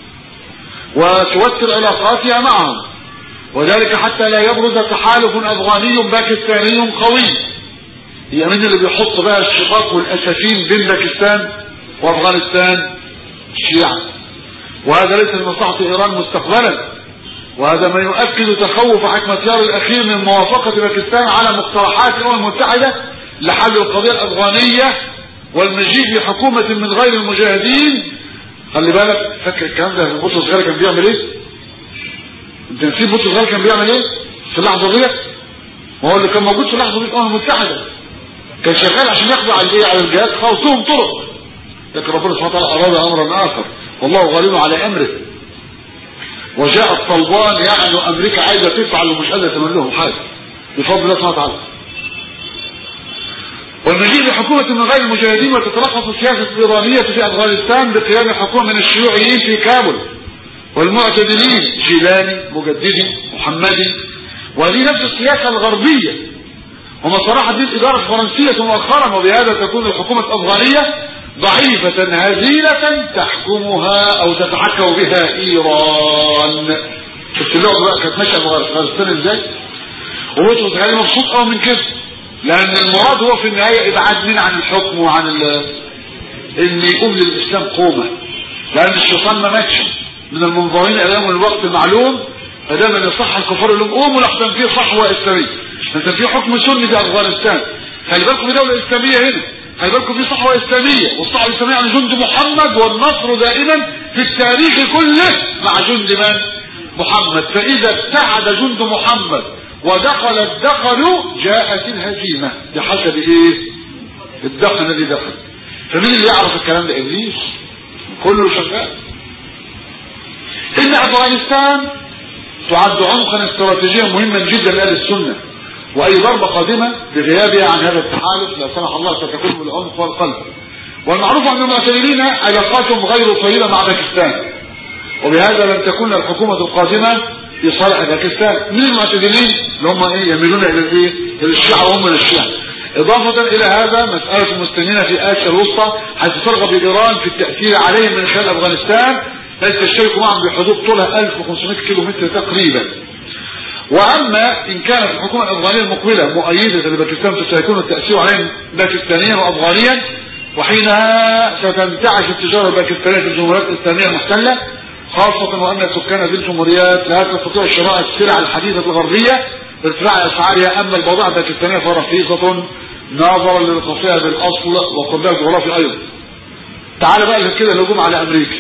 Speaker 1: وتوتر علاقاتها معهم وذلك حتى لا يبرز تحالف افغاني باكستاني قوي هي مين اللي بيحط بقى الشقاق والاسفين بين باكستان وافغانستان الشيعة وهذا ليس لمصلحة ايران مستقبلا وهذا ما يؤكد تخوف حكمتيار الاخير من موافقة باكستان على مقترحات الامم المتحدة لحل القضية الافغانية والمجيء بحكومة من غير المجاهدين خلي بالك فاكر الكلام ده بطرس غير كان بيعمل ايه انت نسيب بطرس غير كان بيعمل ايه في اللحظة ديت ما هو اللي كان موجود في اللحظة دي الامم المتحدة كان شغال عشان يقضي على الايه على الجهاد خوصهم طرق لكن ربنا سبحانه وتعالى اراد امرا اخر والله غالب على امره وجاء الطلبان يعني امريكا عايزه تفعل ومش قادره تعمل لهم حاجه بفضل الله سبحانه وتعالى والمجيء لحكومة من غير المجاهدين وتتلخص السياسة الإيرانية في أفغانستان بقيام حكومة من الشيوعيين في كابل والمعتدلين جيلاني مجددي محمدي وهذه نفس السياسة الغربية وما صراحة دي الإدارة الفرنسية مؤخرا وبهذا تكون الحكومة الأفغانية ضعيفة هزيلة تحكمها او تتحكم بها ايران شفت اللغة بقى كانت ماشية افغانستان ازاي وهو متخيل مبسوط قوي من كده لان المراد هو في النهاية ابعاد مين عن الحكم وعن ال ان يقوم للاسلام قومة لان الشيطان ما ماتش من المنظرين اليهم الوقت المعلوم فدايما يصح الكفار لهم قوموا لحسن في صحوه اسلاميه لحسن في حكم سني في افغانستان خلي بالكم في دوله اسلاميه هنا خلي بالكم في صحوه اسلاميه والصحوه الاسلاميه يعني جند محمد والنصر دائما في التاريخ كله مع جند من؟ محمد فاذا ابتعد جند محمد ودخل الدخل جاءت الهزيمه بحسب ايه؟ الدخل الذي دخل فمين اللي يعرف الكلام ده ابليس كله شغال ان افغانستان تعد عمقا استراتيجيا مهما جدا لاهل السنه واي ضربه قادمه بغيابها عن هذا التحالف لا سمح الله ستكون بالعنف والقلب والمعروف ان المعتدلين علاقاتهم غير طيبه مع باكستان وبهذا لن تكون الحكومه القادمه في صالح باكستان من المعتدلين اللي هم ايه يميلون الى الايه الى الشيعه وهم الى الشيعه اضافه الى هذا مساله المسلمين في اسيا الوسطى حيث ترغب ايران في التاثير عليهم من خلال افغانستان بل تشترك معهم بحدود طولها 1500 كيلو متر تقريبا واما ان كانت الحكومه الافغانيه المقبله مؤيده لباكستان فسيكون التاثير عليهم باكستانيا وافغانيا وحينها ستنتعش التجاره الباكستانيه في الجمهوريات الاسلاميه المحتله خاصه وان سكان هذه الجمهوريات لا تستطيع شراء السلع الحديثه الغربيه بارتفاع اسعارها اما البضائع الباكستانيه فرخيصه نظرا لرخصها بالاصل وقربها الجغرافي ايضا تعال بقى كده الهجوم على امريكا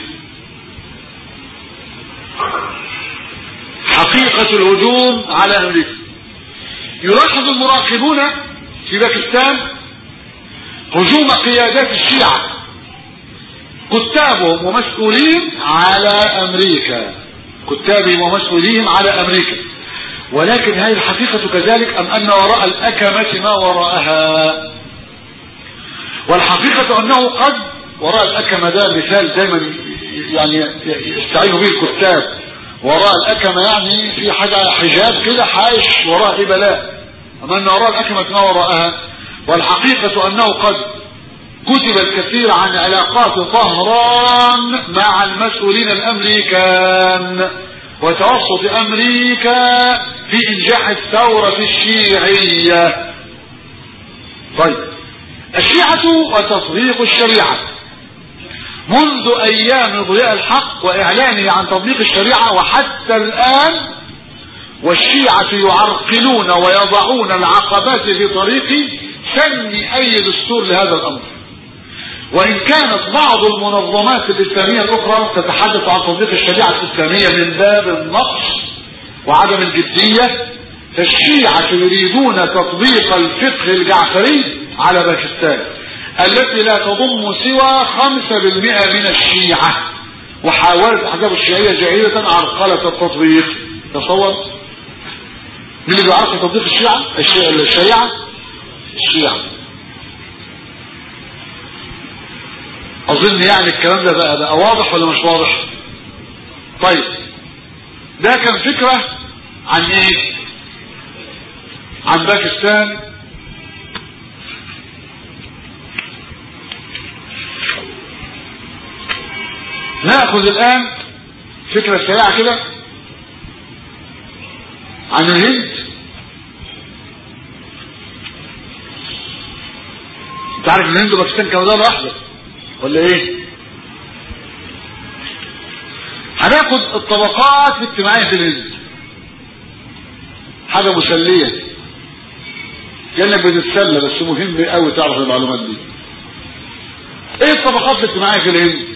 Speaker 1: حقيقة الهجوم على امريكا يلاحظ المراقبون في باكستان هجوم قيادات الشيعة كتابهم ومسؤولين على امريكا كتابهم ومسؤولين على امريكا ولكن هذه الحقيقة كذلك ام ان وراء الاكمة ما وراءها والحقيقة انه قد وراء الاكمة ده مثال دايما يعني يستعين به الكتاب وراء الأكمة يعني في حاجة حجاب كده حايش وراء بلاء أما أن وراء الأكمة ما وراءها والحقيقة أنه قد كتب الكثير عن علاقات طهران مع المسؤولين الأمريكان وتوسط أمريكا في إنجاح الثورة الشيعية طيب الشيعة وتطبيق الشريعة منذ ايام ضياء الحق واعلانه عن تطبيق الشريعة وحتى الان والشيعة يعرقلون ويضعون العقبات في طريق سن اي دستور لهذا الامر وان كانت بعض المنظمات الاسلامية الاخرى تتحدث عن تطبيق الشريعة الاسلامية من باب النقص وعدم الجدية فالشيعة يريدون تطبيق الفقه الجعفري على باكستان التي لا تضم سوى خمسة بالمئة من الشيعة وحاولت احزاب الشيعية جاهلة عرقلة التطبيق تصور مين اللي بيعرف تطبيق الشيعة الشريعة الشيعة اظن يعني الكلام ده بقى بقى واضح ولا مش واضح طيب ده كان فكرة عن ايه عن باكستان ناخذ الان فكرة سريعة كده عن الهند انت عارف ان الهند وباكستان كانوا دولة واحدة ولا ايه هناخد الطبقات الاجتماعية في الهند حاجة مسلية كأنك بتتسلى بس مهم قوي تعرف المعلومات دي ايه الطبقات الاجتماعية في الهند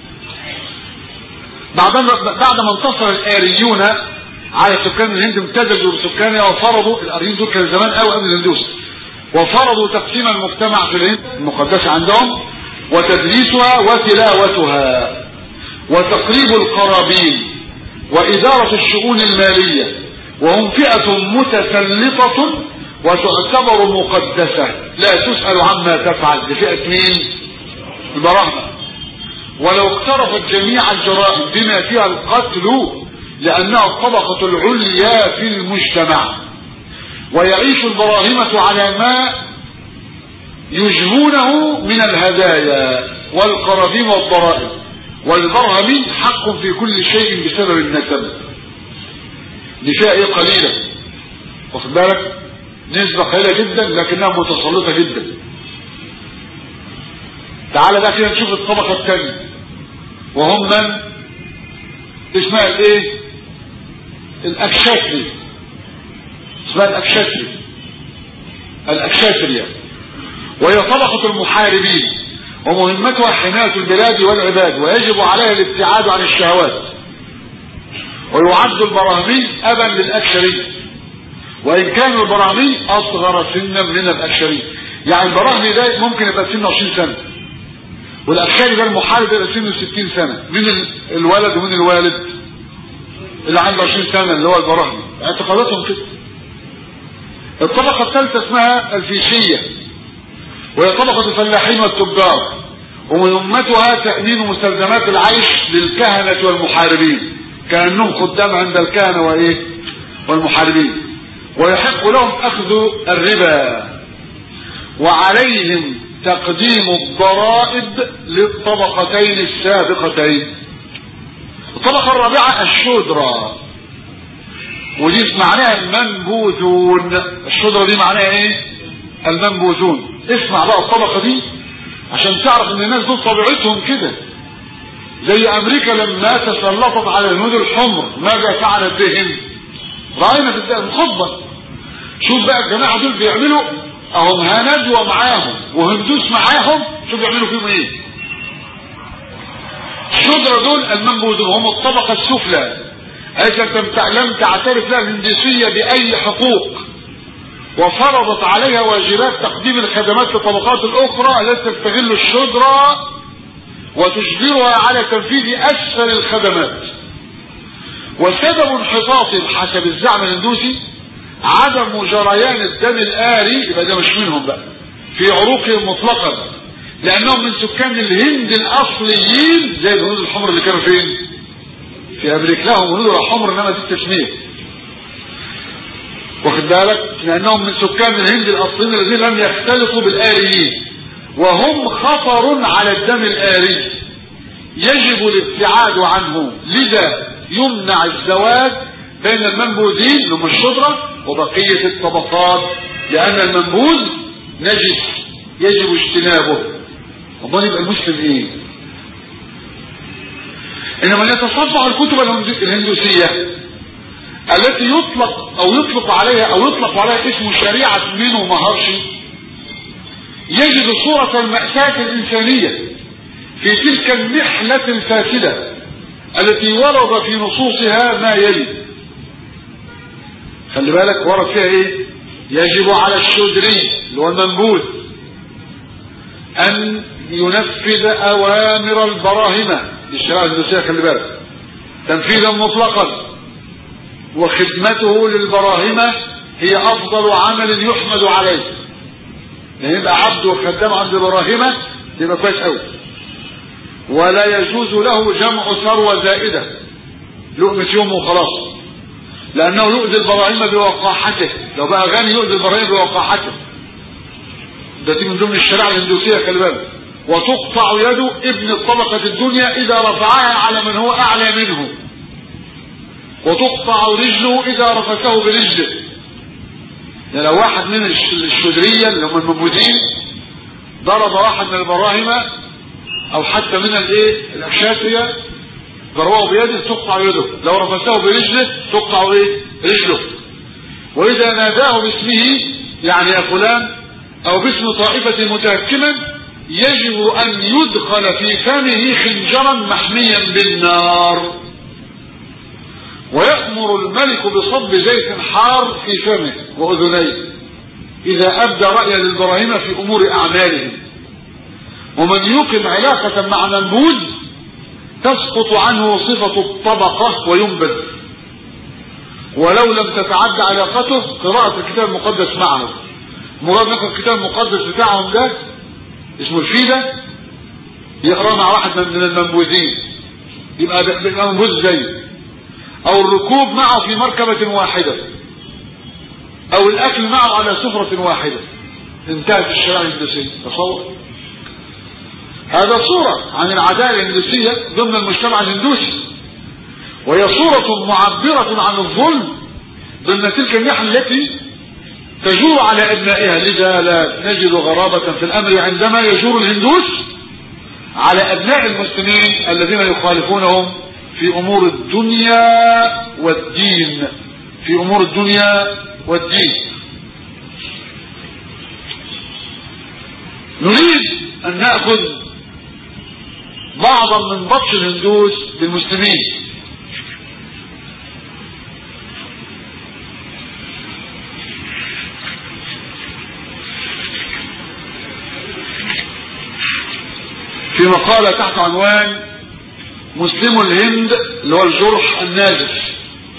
Speaker 1: بعد بعد ما انتصر الاريون على سكان الهند امتزجوا بسكانها وفرضوا الاريين دول كانوا زمان قوي قبل الهندوس وفرضوا تقسيم المجتمع في الهند المقدسة عندهم وتدريسها وتلاوتها وتقريب القرابين وإدارة الشؤون المالية وهم فئة متسلطة وتعتبر مقدسة لا تسأل عما تفعل بفئة مين البراهمة ولو اقترفت جميع الجرائم بما فيها القتل لأنها الطبقة العليا في المجتمع ويعيش البراهمة على ما يجنونه من الهدايا والقرابين والضرائب والبرهم حق في كل شيء بسبب النسب دي فيها ايه قليلة واخد بالك نسبة قليلة جدا لكنها متسلطة جدا تعال بقى كده نشوف الطبقة الثانية وهم من اسمها الايه الاكشاتري اسمها الاكشاتري الاكشاتريا وهي طبقة المحاربين ومهمتها حماية البلاد والعباد ويجب عليها الابتعاد عن الشهوات ويعد البراهمي ابا للاكشري وان كان البراهمي اصغر سنا من الاكشري يعني البراهمي ده ممكن يبقى سنه 20 سنه والاكشري ده المحارب يبقى سنه 60 سنه من الولد ومن الوالد اللي عنده 20 سنه اللي هو البراهمي اعتقاداتهم كده الطبقه الثالثه اسمها الفيشيه وهي طبقه الفلاحين والتجار ومهمتها تامين مستلزمات العيش للكهنه والمحاربين كانهم خدام عند الكهنه وايه والمحاربين ويحق لهم اخذ الربا وعليهم تقديم الضرائب للطبقتين السابقتين الطبقة الرابعة الشودرة ودي معناها المنبوذون الشودرة دي معناها ايه المنبوذون اسمع بقى الطبقة دي عشان تعرف ان الناس دول طبيعتهم كده زي امريكا لما تسلطت على الهنود الحمر ماذا فعلت بهم راينا في الخطبة شوف بقى الجماعة دول بيعملوا اهم هندوة معاهم وهندوس معاهم شوف بيعملوا فيهم ايه الشجرة دول المنبوذون هم الطبقة السفلى إذا لم تعترف لها الهندسية بأي حقوق وفرضت عليها واجبات تقديم الخدمات للطبقات الأخرى التي تستغل الشجرة وتجبرها على تنفيذ أسفل الخدمات وسبب انحطاطهم حسب الزعم الهندوسي عدم جريان الدم الآري يبقى ده مش منهم بقى في عروقهم مطلقا لانهم من سكان الهند الاصليين زي الهنود الحمر اللي كانوا فين في امريكا لهم هنود الحمر انما دي التسميه واخد بالك لانهم من سكان الهند الاصليين الذين لم يختلطوا بالاريين وهم خطر على الدم الاري يجب الابتعاد عنه لذا يمنع الزواج بين المنبوذين اللي هم الشجره وبقيه الطبقات لان المنبوذ نجس يجب اجتنابه امال يبقى المسلم ايه انما يتصفح الكتب الهندوسية التي يطلق او يطلق عليها او يطلق عليها اسم شريعة مينو مهارشي يجد صورة المأساة الإنسانية في تلك النحلة الفاسدة التي ورد في نصوصها ما يلي خلي بالك ورد فيها ايه يجب على الشدري اللي هو المنبوذ ان ينفذ اوامر البراهمة للشريعة الهندوسية خلي بالك تنفيذا مطلقا وخدمته للبراهمة هي افضل عمل يحمد عليه يعني يبقى عبد وخدام عند البراهمة يبقى كويس قوي ولا يجوز له جمع ثروة زائدة لقمة يوم وخلاص لانه يؤذي البراهمة بوقاحته لو بقى غني يؤذي البراهمة بوقاحته ده دي من ضمن الشريعة الهندوسية خلي بالك وتقطع يد ابن الطبقة الدنيا اذا رفعها على من هو اعلى منه وتقطع رجله اذا رفسه برجله يعني لو واحد من الشدرية اللي هم المنبوذين ضرب واحد من البراهمة او حتى من الايه الاكشافية ضربه بيده تقطع يده لو رفسه برجله تقطع ايه رجله واذا ناداه باسمه يعني يا فلان او باسم طائفة متهكما يجب ان يدخل في فمه خنجرا محميا بالنار ويأمر الملك بصب زيت حار في فمه واذنيه اذا ابدى رأيا للبراهيم في امور اعمالهم ومن يقم علاقة مع منبوذ تسقط عنه صفة الطبقة وينبذ ولو لم تتعد علاقته قراءة الكتاب المقدس معه مراد ناخد الكتاب المقدس بتاعهم ده اسمه الفيدة يقرأ مع واحد من المنبوذين يبقى بيبقى منبوذ زيه او الركوب معه في مركبة واحدة او الاكل معه على سفرة واحدة انتهت الشريعة الهندوسية تصور هذا صورة عن العدالة الهندوسية ضمن المجتمع الهندوسي وهي صورة معبرة عن الظلم ضمن تلك النحل التي تجور على ابنائها لذا لا نجد غرابة في الامر عندما يجور الهندوس على ابناء المسلمين الذين يخالفونهم في امور الدنيا والدين في امور الدنيا والدين نريد ان ناخذ بعضا من بطش الهندوس بالمسلمين في مقالة تحت عنوان مسلم الهند اللي هو الجرح الناجس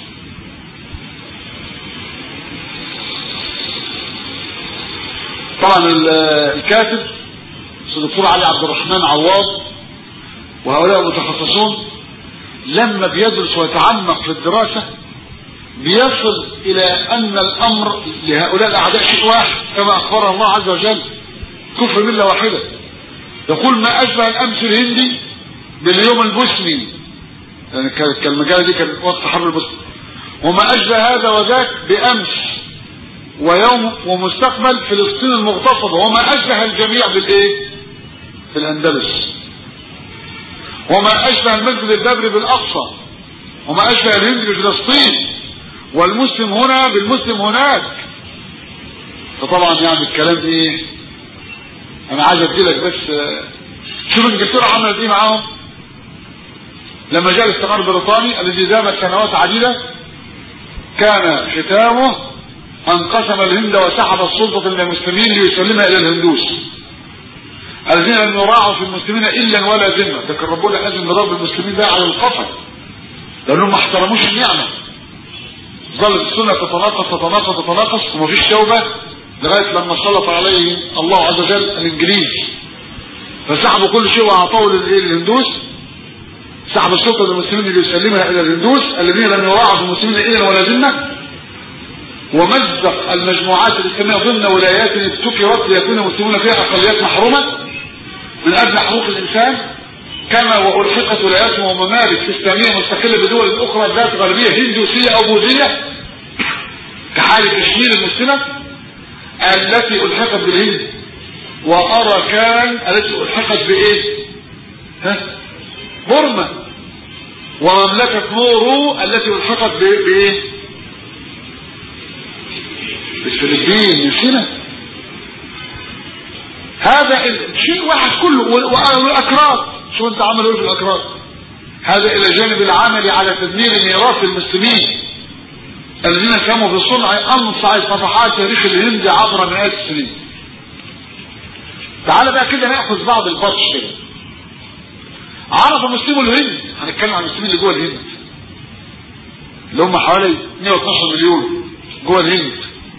Speaker 1: طبعا الكاتب الدكتور علي عبد الرحمن عواض وهؤلاء المتخصصون لما بيدرس ويتعمق في الدراسة بيصل الى ان الامر لهؤلاء الاعداء شيء واحد كما اخبر الله عز وجل كفر مله واحده يقول ما اشبه الامس الهندي باليوم البوسني يعني كالمجالة دي كان وقت حرب البوسني وما اشبه هذا وذاك بامس ويوم ومستقبل فلسطين المغتصبة وما اشبه الجميع بالايه بالاندلس وما اشبه المسجد البابري بالاقصى وما اشبه الهند بفلسطين والمسلم هنا بالمسلم هناك فطبعا يعني الكلام ايه انا عايز اديلك بس شوف انجلترا عملت ايه معاهم لما جاء الاستعمار البريطاني الذي دام سنوات عديده كان ختامه انقسم الهند وسحب السلطه من المسلمين ليسلمها الى الهندوس الذين لم يراعوا في المسلمين الا ولا ذمه لكن ربنا لازم ضرب المسلمين ده على القفا لانهم ما احترموش النعمه ظلت السنه تتناقص تتناقص تتناقص ومفيش توبه لغايه لما سلط عليه الله عز وجل الانجليز فسحبوا كل شيء واعطوه للهندوس سحب السلطه للمسلمين ليسلمها الى الهندوس الذين لم يراعوا في المسلمين الا ولا ذمه ومزق المجموعات الاسلاميه ضمن ولايات ابتكرت ليكون المسلمون فيها اقليات محرومه من اجل حقوق الانسان كما والحقت ولايات وممالك اسلاميه مستقله بدول اخرى ذات غالبيه هندوسيه او بوذيه كحال كشمير المسلمه التي الحقت بالهند واركان التي الحقت بايه ها بورما ومملكة نورو التي الحقت بايه بالفلبين نسينا هذا شيء واحد كله والاكراد شو انت عملوا ايه في الاكراد هذا الى جانب العمل على تدمير ميراث المسلمين الذين قاموا بصنع انصع صفحات تاريخ الهند عبر مئات السنين تعال بقى كده ناخذ بعض البطش كده عرف مسلمو الهند هنتكلم عن المسلمين اللي جوه الهند اللي هم حوالي 112 مليون جوه الهند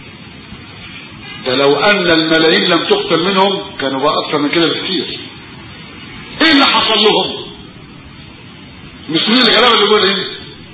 Speaker 1: ده لو ان الملايين لم تقتل منهم كانوا بقى اكثر من كده بكثير ايه اللي حصل لهم المسلمين الغلابه اللي جوه الهند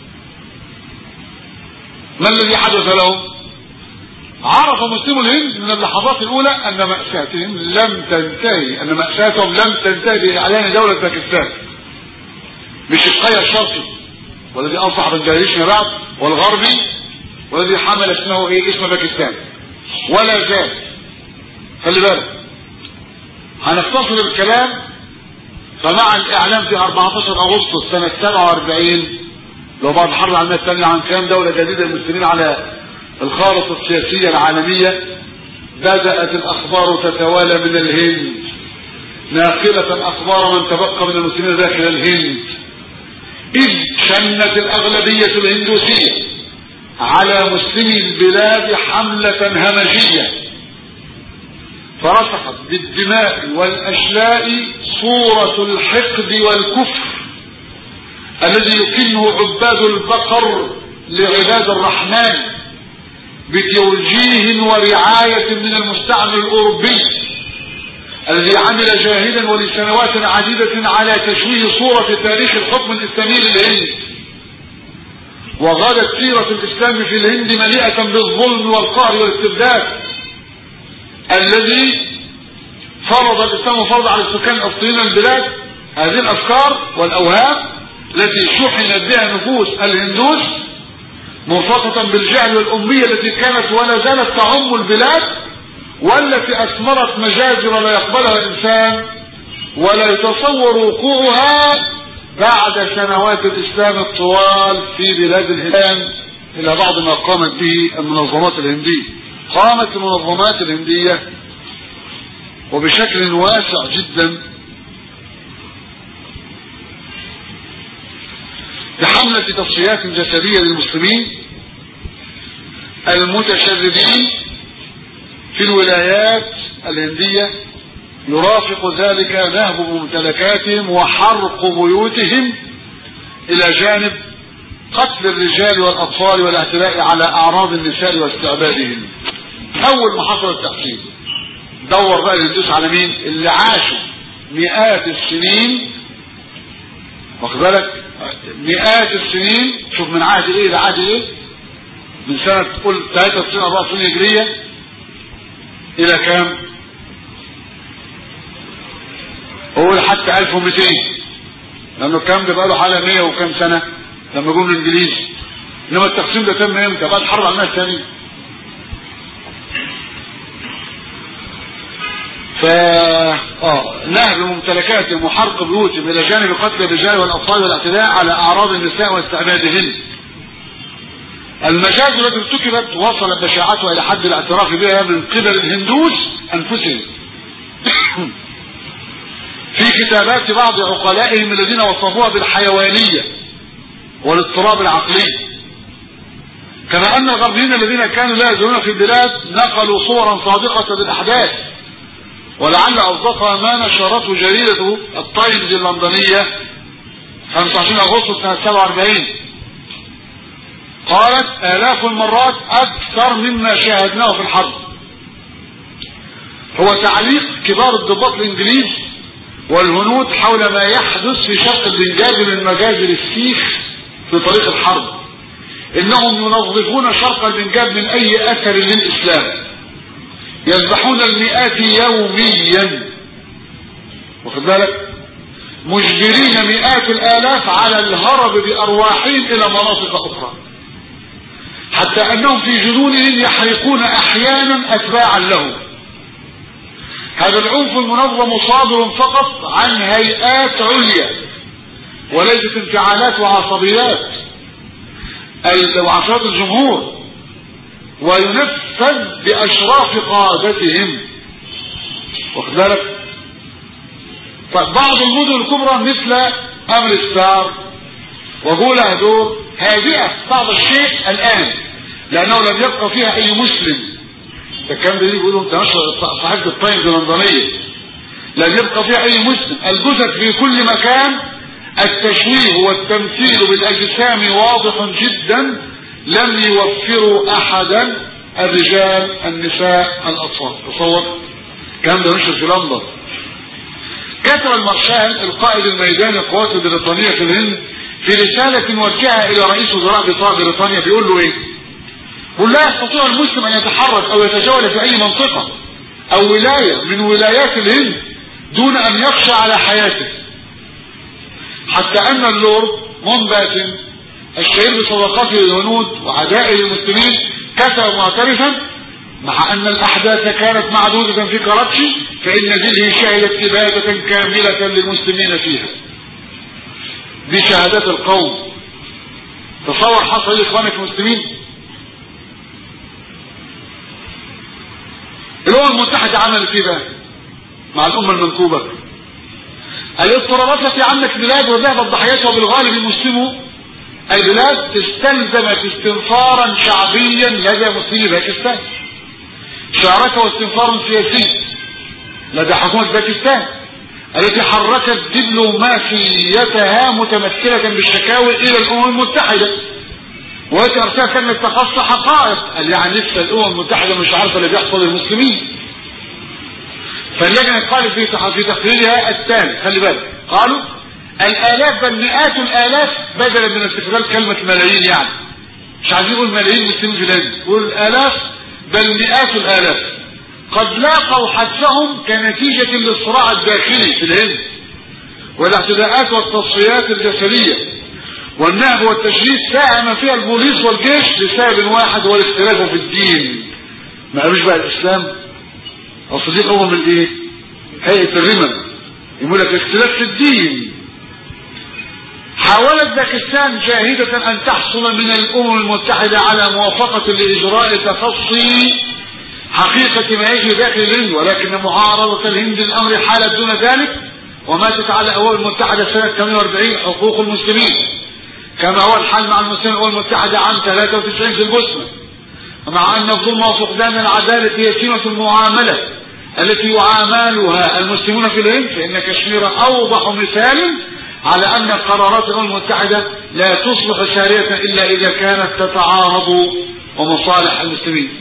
Speaker 1: ما الذي حدث لهم عرف مسلمو الهند من اللحظات الاولى ان مأساتهم لم تنتهي ان مأساتهم لم تنتهي باعلان دولة باكستان مش القيا الشرقي والذي انصح بنجلاديش ما بعد والغربي والذي حمل اسمه ايه اسم باكستان ولا زال خلي بالك هنختصر الكلام فمع الاعلام في 14 اغسطس سنة 47 لو بعد الحرب العالمية الثانية عن قيام دولة جديدة للمسلمين على الخارطة السياسية العالمية بدأت الأخبار تتوالى من الهند ناقلة أخبار من تبقى من المسلمين داخل الهند إذ شنت الأغلبية الهندوسية على مسلمي البلاد حملة همجية فرسخت بالدماء والأشلاء صورة الحقد والكفر الذي يكنه عباد البقر لعباد الرحمن بتوجيه ورعاية من المستعمر الأوروبي الذي عمل جاهدا ولسنوات عديدة على تشويه صورة تاريخ الحكم الإسلامي للهند وغادت سيرة الإسلام في الهند مليئة بالظلم والقهر والاستبداد الذي فرض الإسلام فرض على السكان الأصليين البلاد هذه الأفكار والأوهام التي شحنت بها نفوس الهندوس مرتبطة بالجهل والأمية التي كانت ولا زالت تعم البلاد والتي أثمرت مجازر لا يقبلها الإنسان ولا يتصور وقوعها بعد سنوات الإسلام الطوال في بلاد الهند إلى بعض ما قامت به المنظمات الهندية قامت المنظمات الهندية وبشكل واسع جدا بحملة تصفيات جسدية للمسلمين المتشردين في الولايات الهندية يرافق ذلك نهب ممتلكاتهم وحرق بيوتهم الى جانب قتل الرجال والاطفال والاعتداء على اعراض النساء واستعبادهم اول ما حصل التحكيم دور بقى الهندوس على مين اللي عاشوا مئات السنين واخد بالك مئات السنين شوف من عهد ايه لعهد ايه من سنة قول 93 94 هجرية الى كام قول حتى 1200 لانه الكلام ده بقى له حاله 100 وكام سنه لما جم الانجليز انما التقسيم ده تم امتى بعد الحرب العالميه الثانيه ف اه نهب ممتلكاتهم وحرق بيوتهم الى جانب قتل الرجال والاطفال والاعتداء على اعراض النساء واستعبادهن المجاز التي ارتكبت وصلت بشاعتها الى حد الاعتراف بها من قبل الهندوس انفسهم في كتابات بعض عقلائهم الذين وصفوها بالحيوانية والاضطراب العقلي كما ان الغربيين الذين كانوا لا يزالون في البلاد نقلوا صورا صادقة للاحداث ولعل اصدقها ما نشرته جريدة التايمز اللندنية 25 اغسطس سنة 47 قالت الاف المرات اكثر مما شاهدناه في الحرب هو تعليق كبار الضباط الانجليز والهنود حول ما يحدث في شرق البنجاب من مجازر السيخ في طريق الحرب انهم ينظفون شرق البنجاب من اي اثر للاسلام يذبحون المئات يوميا واخد بالك مجبرين مئات الالاف على الهرب بارواحهم الى مناطق اخرى حتى انهم في جنونهم يحرقون احيانا اتباعا لهم هذا العنف المنظم صادر فقط عن هيئات عليا وليست انفعالات وعصبيات وعصبيات الجمهور وينفذ باشراف قادتهم واخد بالك بعض المدن الكبرى مثل امرستار وجولهدور هادئه بعض الشيء الان لانه لم يبقى فيها اي مسلم الكلام ده بيقولوا انت صحيفه التايمز اللندنيه لم يبقى فيها اي مسلم الجثث في كل مكان التشويه والتمثيل بالاجسام واضح جدا لم يوفروا احدا الرجال النساء الاطفال تصور الكلام ده نشر في لندن كتب المارشال القائد الميداني القوات البريطانيه في الهند في رساله موجهه الى رئيس وزراء بريطانيا بيقول له ايه قل لا يستطيع المسلم ان يتحرك او يتجول في اي منطقة او ولاية من ولايات الهند دون ان يخشى على حياته حتى ان اللورد مونباتن الشهير بصداقته للهنود وعدائه للمسلمين كتب معترفا مع ان الاحداث كانت معدودة في كراتشي فان دلهي شهدت ابادة كاملة للمسلمين فيها دي شهادات القوم تصور حصل لاخوانك المسلمين الامم المتحدة عملت ايه بقى مع الامة المنكوبة الاضطرابات التي عمت البلاد وذهبت ضحيتها بالغالب المسلمو البلاد استلزمت استنفارا شعبيا لدى مسلمي باكستان شاركوا استنفار سياسي لدى حكومة باكستان التي حركت دبلوماسيتها متمثلة بالشكاوي الى الامم المتحدة وهي ارسلت كلمة تخص حقائق قال يعني لسه الامم المتحدة مش عارفة اللي بيحصل للمسلمين فاللجنة قالت في في تقريرها التالي خلي بالك قالوا الالاف بل مئات الالاف بدلا من استخدام كلمة ملايين يعني مش عايزين نقول ملايين مسلمين في الهند يقول الالاف بل مئات الالاف قد لاقوا حدثهم كنتيجة للصراع الداخلي في الهند والاعتداءات والتصفيات الجسدية والنهب والتشريد ساهم فيها البوليس والجيش لسبب واحد هو الاختلاف في الدين ما قالوش بقى الاسلام اصل دي قوم من ايه هيئه الرمل يقول لك اختلاف في الدين حاولت باكستان جاهدة أن تحصل من الأمم المتحدة على موافقة لإجراء تخصي حقيقة ما يجري داخل الهند ولكن معارضة الهند الأمر حالت دون ذلك وماتت على الأمم المتحدة سنة 48 حقوق المسلمين كما هو الحال مع المسلمين الأمم المتحدة عام 93 في البوسنة ومع أن الظلم وفقدان العدالة هي سمة المعاملة التي يعاملها المسلمون في الهند فإن كشمير أوضح مثال على أن قرارات الأمم المتحدة لا تصبح سارية إلا إذا كانت تتعارض ومصالح المسلمين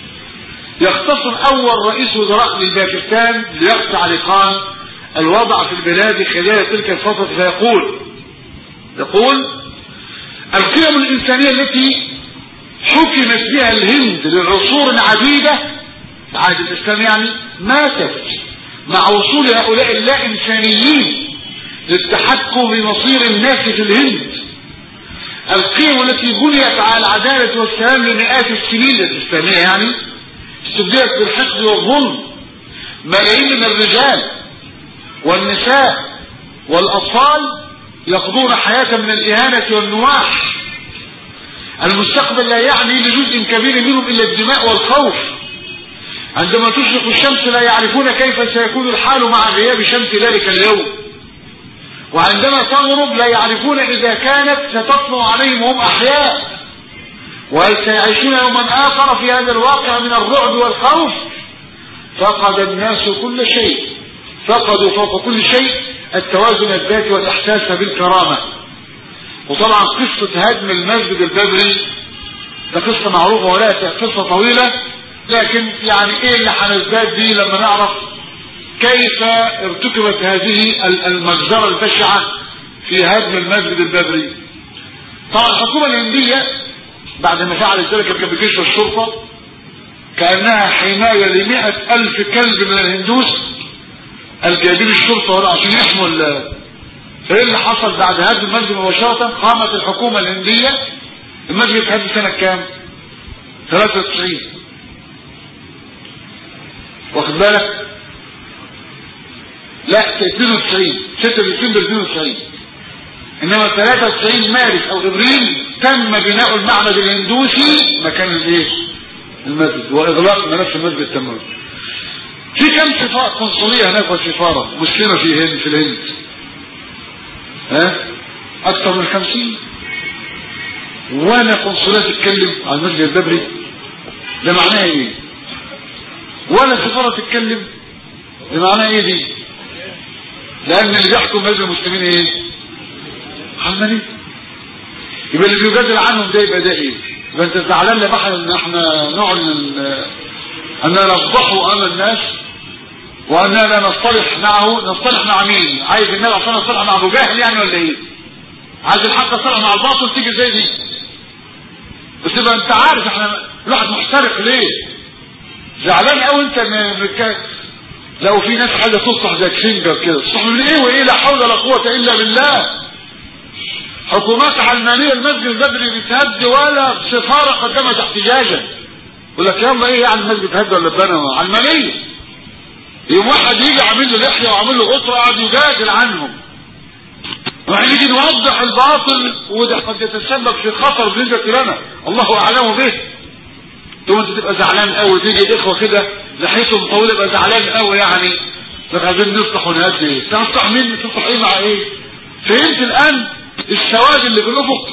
Speaker 1: يختصر أول رئيس وزراء لباكستان ليقطع لقان الوضع في البلاد خلال تلك الفترة فيقول يقول القيم الإنسانية التي حكمت بها الهند لعصور عديدة عهد الإسلام يعني ماتت مع وصول هؤلاء اللا إنسانيين للتحكم بمصير الناس في الهند القيم التي بنيت على العدالة والسلام لمئات السنين الإسلامية يعني استبدلت بالحقد والظلم ملايين من الرجال والنساء والأطفال يقضون حياة من الإهانة والنواح المستقبل لا يعني لجزء كبير منهم إلا الدماء والخوف عندما تشرق الشمس لا يعرفون كيف سيكون الحال مع غياب شمس ذلك اليوم وعندما تغرب لا يعرفون إذا كانت ستطلع عليهم وهم أحياء وهل سيعيشون يوما آخر في هذا الواقع من الرعب والخوف فقد الناس كل شيء فقدوا فوق كل شيء التوازن الذاتي والإحساس بالكرامة وطبعا قصة هدم المسجد البدري ده قصة معروفة ولا قصة طويلة لكن يعني ايه اللي هنزداد دي لما نعرف كيف ارتكبت هذه المجزرة البشعة في هدم المسجد البدري طبعا الحكومة الهندية بعد ما فعلت ذلك كان بجيش الشرطة كأنها حماية لمئة ألف كلب من الهندوس الجايبين الشرطة ولا عشان يحموا فايه اللي حصل بعد هدم المسجد مباشرة قامت الحكومة الهندية المسجد اتهد سنة كام 93 واخد بالك لا 92 6 ديسمبر 92 انما 93 مارس او ابريل تم بناء المعبد الهندوسي مكان الايه المسجد واغلاق ملف المسجد تماما في كم سفارة قنصلية هناك وسفارة مسلمة في الهند في الهند ها اكثر من خمسين وانا قنصلية تتكلم عن المسجد الببري ده معناها ايه ولا سفارة تتكلم ده معناها ايه دي لان اللي بيحكم بلد المسلمين ايه علماني يبقى اللي بيجادل عنهم ده يبقى ده ايه يبقى انت زعلان لبحر ان احنا نعلن اننا نفضحوا امام الناس واننا لا نصطلح معه نصطلح مع مين عايز النبي عشان نصطلح مع ابو جهل يعني ولا ايه عايز الحق يصطلح مع الباطل تيجي زي دي بس يبقى انت عارف احنا الواحد محترق ليه زعلان قوي انت من لو في ناس حاجه تصلح زي كسنجر كده تصلح من ايه وايه لا حول ولا قوه الا بالله حكومات علمانيه المسجد البدري بيتهد ولا سفاره قدمت احتجاجا يقول لك يلا ايه يعني المسجد اتهد ولا اتبنى علمانيه يوم واحد يجي عامل له لحيه وعامل له غطره قاعد يجادل عنهم وهنيجي نوضح الباطل وده قد يتسبب في خطر بالنسبه لنا الله اعلم به ثم انت تبقى زعلان قوي تيجي الاخوه كده لحيتهم طويله يبقى زعلان قوي يعني لك عايزين نصلح ونهدي ايه تصلح مين تصلح ايه مع ايه فهمت الان السواد اللي في الافق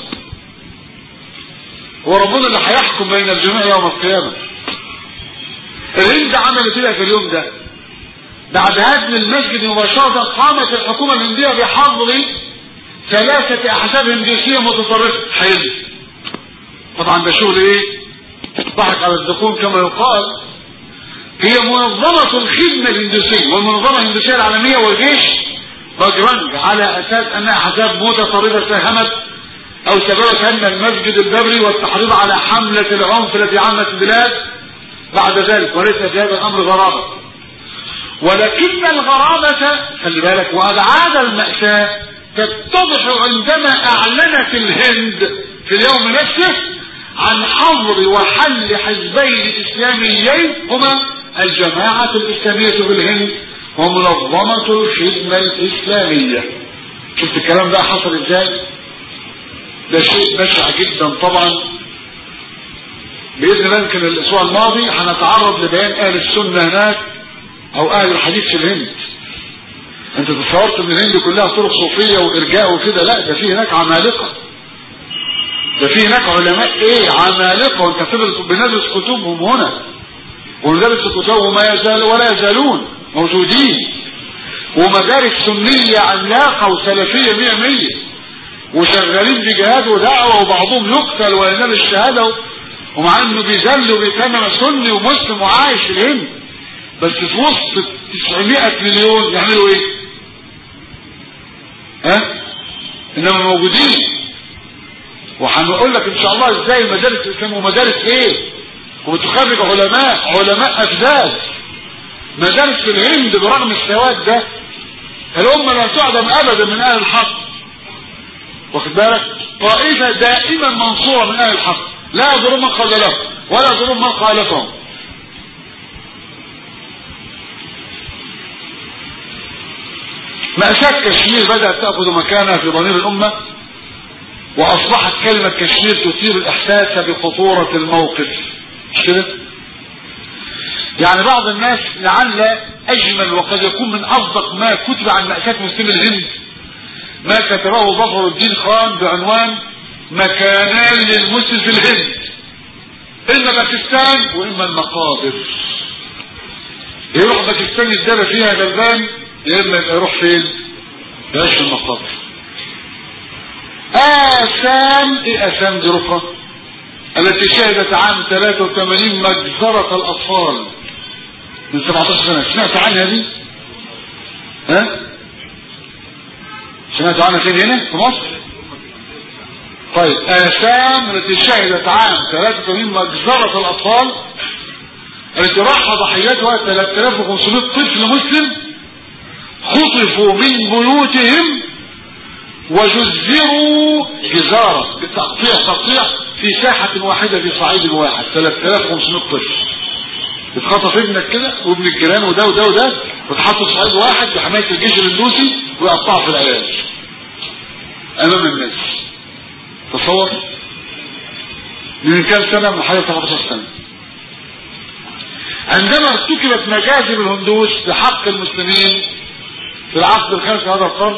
Speaker 1: هو ربنا اللي هيحكم بين الجميع يوم القيامه الهند عملت كده في اليوم ده بعد هدم المسجد مباشرة قامت الحكومة الهندية بحظر ثلاثة أحزاب هندوسية متطرفة حلو طبعا ده شغل ايه ضحك على الدخول كما يقال هي منظمة الخدمة الهندوسية والمنظمة الهندوسية العالمية والجيش بجرنج على أساس أنها أحزاب متطرفة ساهمت أو سببت هدم المسجد الببري والتحريض على حملة العنف التي عمت البلاد بعد ذلك وليس في هذا الأمر غرابة ولكن الغرابة خلي بالك وأبعاد المأساة تتضح عندما أعلنت الهند في اليوم نفسه عن حظر وحل حزبين إسلاميين هما الجماعة الإسلامية في الهند ومنظمة الخدمة الإسلامية شفت الكلام ده حصل ازاي ده شيء بشع جدا طبعا باذن الله يمكن الاسبوع الماضي هنتعرض لبيان اهل السنه هناك او اهل الحديث في الهند انت تصورت ان الهند كلها طرق صوفيه وارجاء وكده لا ده في هناك عمالقه ده في هناك علماء ايه عمالقه وانت بتدرس بندرس كتبهم هنا وندرس كتبهم وما يزال ولا يزالون موجودين ومدارس سنيه عملاقه وسلفيه مية مية وشغالين بجهاد ودعوه وبعضهم يقتل وينال الشهاده ومع انه بيذل وبيتنم سني ومسلم وعايش في الهند بس في وسط 900 مليون يعملوا ايه ها انما موجودين وهنقول لك ان شاء الله ازاي المدارس الاسلام ومدارس ايه وبتخرج علماء علماء افذاذ مدارس في الهند برغم السواد ده الامه لا تعدم ابدا من اهل الحق واخد بالك طائفه دائما منصوره من اهل الحق لا يضر من خذلهم ولا يضر من خالفهم مأساة كشمير بدأت تأخذ مكانها في ضمير الأمة وأصبحت كلمة كشمير تثير الإحساس بخطورة الموقف مش كده؟ يعني بعض الناس لعل أجمل وقد يكون من أصدق ما كتب عن مأساة مسلمي الهند ما كتبه ظفر الدين خان بعنوان مكانان للمسلم في الهند إما باكستان وإما المقابر يروح باكستان يتدرى فيها غلبان يا اما يبقى يروح فين يعيش في المقابر آثام ايه آثام دي رفقة التي شهدت عام 83 مجزرة الأطفال من 17 سنة سمعت عنها دي ها سمعت عنها فين هنا في مصر طيب آثام التي شهدت عام 83 مجزرة الأطفال التي راح ضحيتها 3500 طفل مسلم خطفوا من بيوتهم وجزروا جزارة بالتقطيع تقطيع في ساحة واحدة في صعيد واحد 3500 طفل بتخطف ابنك كده وابن الجيران وده وده وده وتحط في صعيد واحد بحماية الجيش الهندوسي ويقطعوا في العيال امام الناس تصور من كام سنة من حوالي 17 سنة عندما ارتكبت مجازر الهندوس بحق المسلمين في العصر الخامس هذا القرن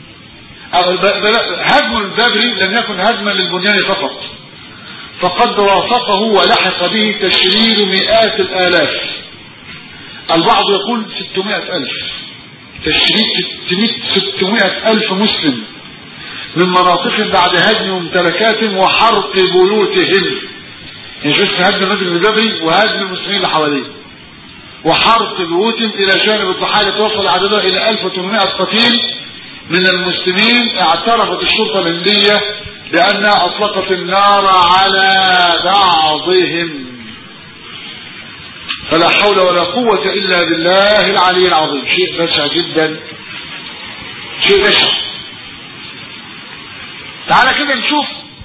Speaker 1: هدم البابري لم يكن هدما للبنيان فقط فقد وافقه ولحق به تشرير مئات الالاف البعض يقول 600 الف تشريد 600 الف مسلم من مناطقهم بعد هدم ممتلكاتهم وحرق بيوتهم مش بس هدم مسجد البابري وهدم المسلمين اللي حواليه وحرق بيوتهم الى جانب الضحايا توصل عددها الى 1800 قتيل من المسلمين اعترفت الشرطة الهندية بانها اطلقت النار على بعضهم فلا حول ولا قوة الا بالله العلي العظيم شيء بشع جدا شيء بشع تعالى كده نشوف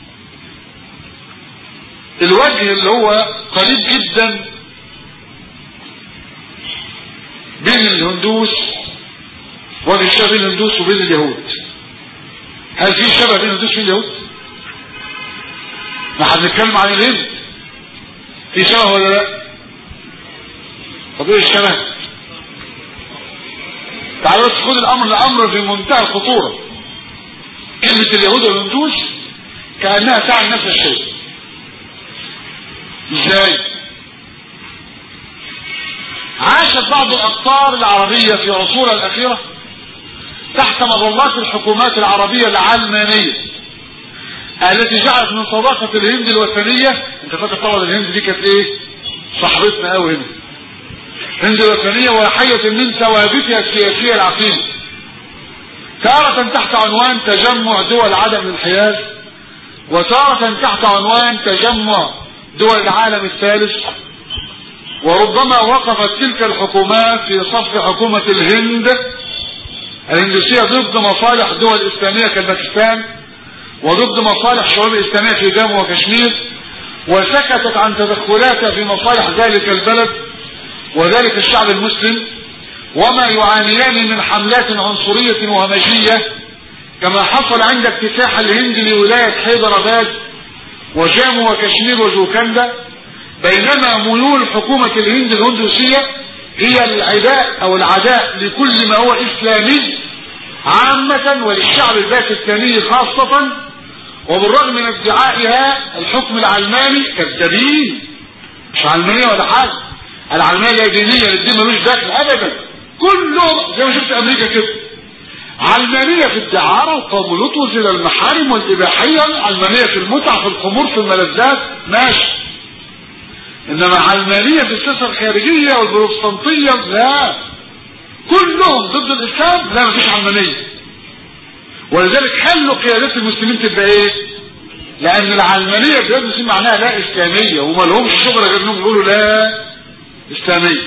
Speaker 1: الوجه اللي هو قريب جدا بين الهندوس وجه الشبه بين الهندوس وبين اليهود هل في شبه بين الهندوس وبين اليهود ما هنتكلم عن الهند في شبه ولا لا طب ايه الشبه تعالوا بس خد الامر لامر في منتهى الخطوره كلمه اليهود والهندوس كانها تعني نفس الشيء ازاي عاشت بعض الاقطار العربية في عصورها الاخيرة تحت مظلات الحكومات العربية العلمانية التي جعلت من صداقة الهند الوثنية انت فاكر طبعا الهند دي كانت ايه صاحبتنا قوي هنا الهند الوثنية وحية من ثوابتها السياسية العقيمة تارة تحت عنوان تجمع دول عدم الانحياز وتارة تحت عنوان تجمع دول العالم الثالث وربما وقفت تلك الحكومات في صف حكومة الهند الهندوسية ضد مصالح دول اسلامية كباكستان وضد مصالح شعوب اسلامية في جامو وكشمير وسكتت عن تدخلاتها في مصالح ذلك البلد وذلك الشعب المسلم وما يعانيان من حملات عنصرية وهمجية كما حصل عند اكتساح الهند لولاية حيدراباد وجامو وكشمير وجوكندا بينما ميول حكومة الهند الهندوسية هي العداء او العداء لكل ما هو اسلامي عامة وللشعب الباكستاني خاصة وبالرغم من ادعائها الحكم العلماني كذابين مش علمانية ولا حاجة العلمانية لا دينية للدين ملوش دخل ابدا كله زي ما شفت امريكا كده علمانية في الدعارة وقوم يطوز الى المحارم والاباحية علمانية في المتعة في الخمور في الملذات ماشي انما علمانية في السياسة الخارجية والبروتستانتية لا كلهم ضد الاسلام لا مفيش علمانية ولذلك خلوا قيادات المسلمين تبقى ايه لان العلمانية في المسلمين معناها لا اسلامية وما لهمش شغل غير انهم يقولوا لا اسلامية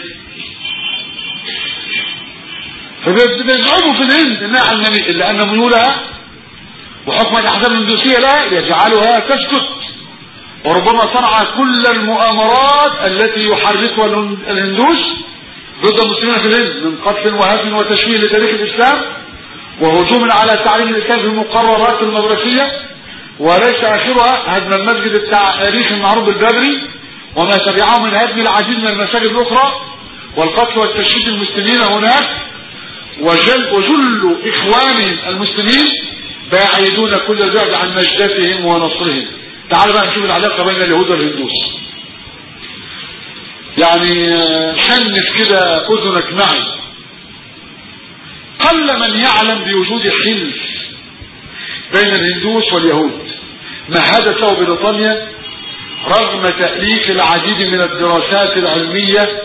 Speaker 1: فبيزعموا في الهند انها علمانية الا ان ميولها وحكم الاحزاب الهندوسية لا يجعلها تسكت وربما صنع كل المؤامرات التي يحركها الهندوس ضد المسلمين في الهند من قتل وهدم وتشويه لتاريخ الاسلام وهجوم على تعليم الاسلام في المقررات المدرسيه وليس اخرها هدم المسجد التاريخي المعروف بالبدري وما تبعه من هدم العديد من المساجد الاخرى والقتل والتشييد المسلمين هناك وجل وجل اخوانهم المسلمين بعيدون كل البعد عن نجدتهم ونصرهم تعال بقى نشوف العلاقه بين اليهود والهندوس يعني شنف كده اذنك معي قل من يعلم بوجود حلف بين الهندوس واليهود ما حدث بريطانيا رغم تأليف العديد من الدراسات العلمية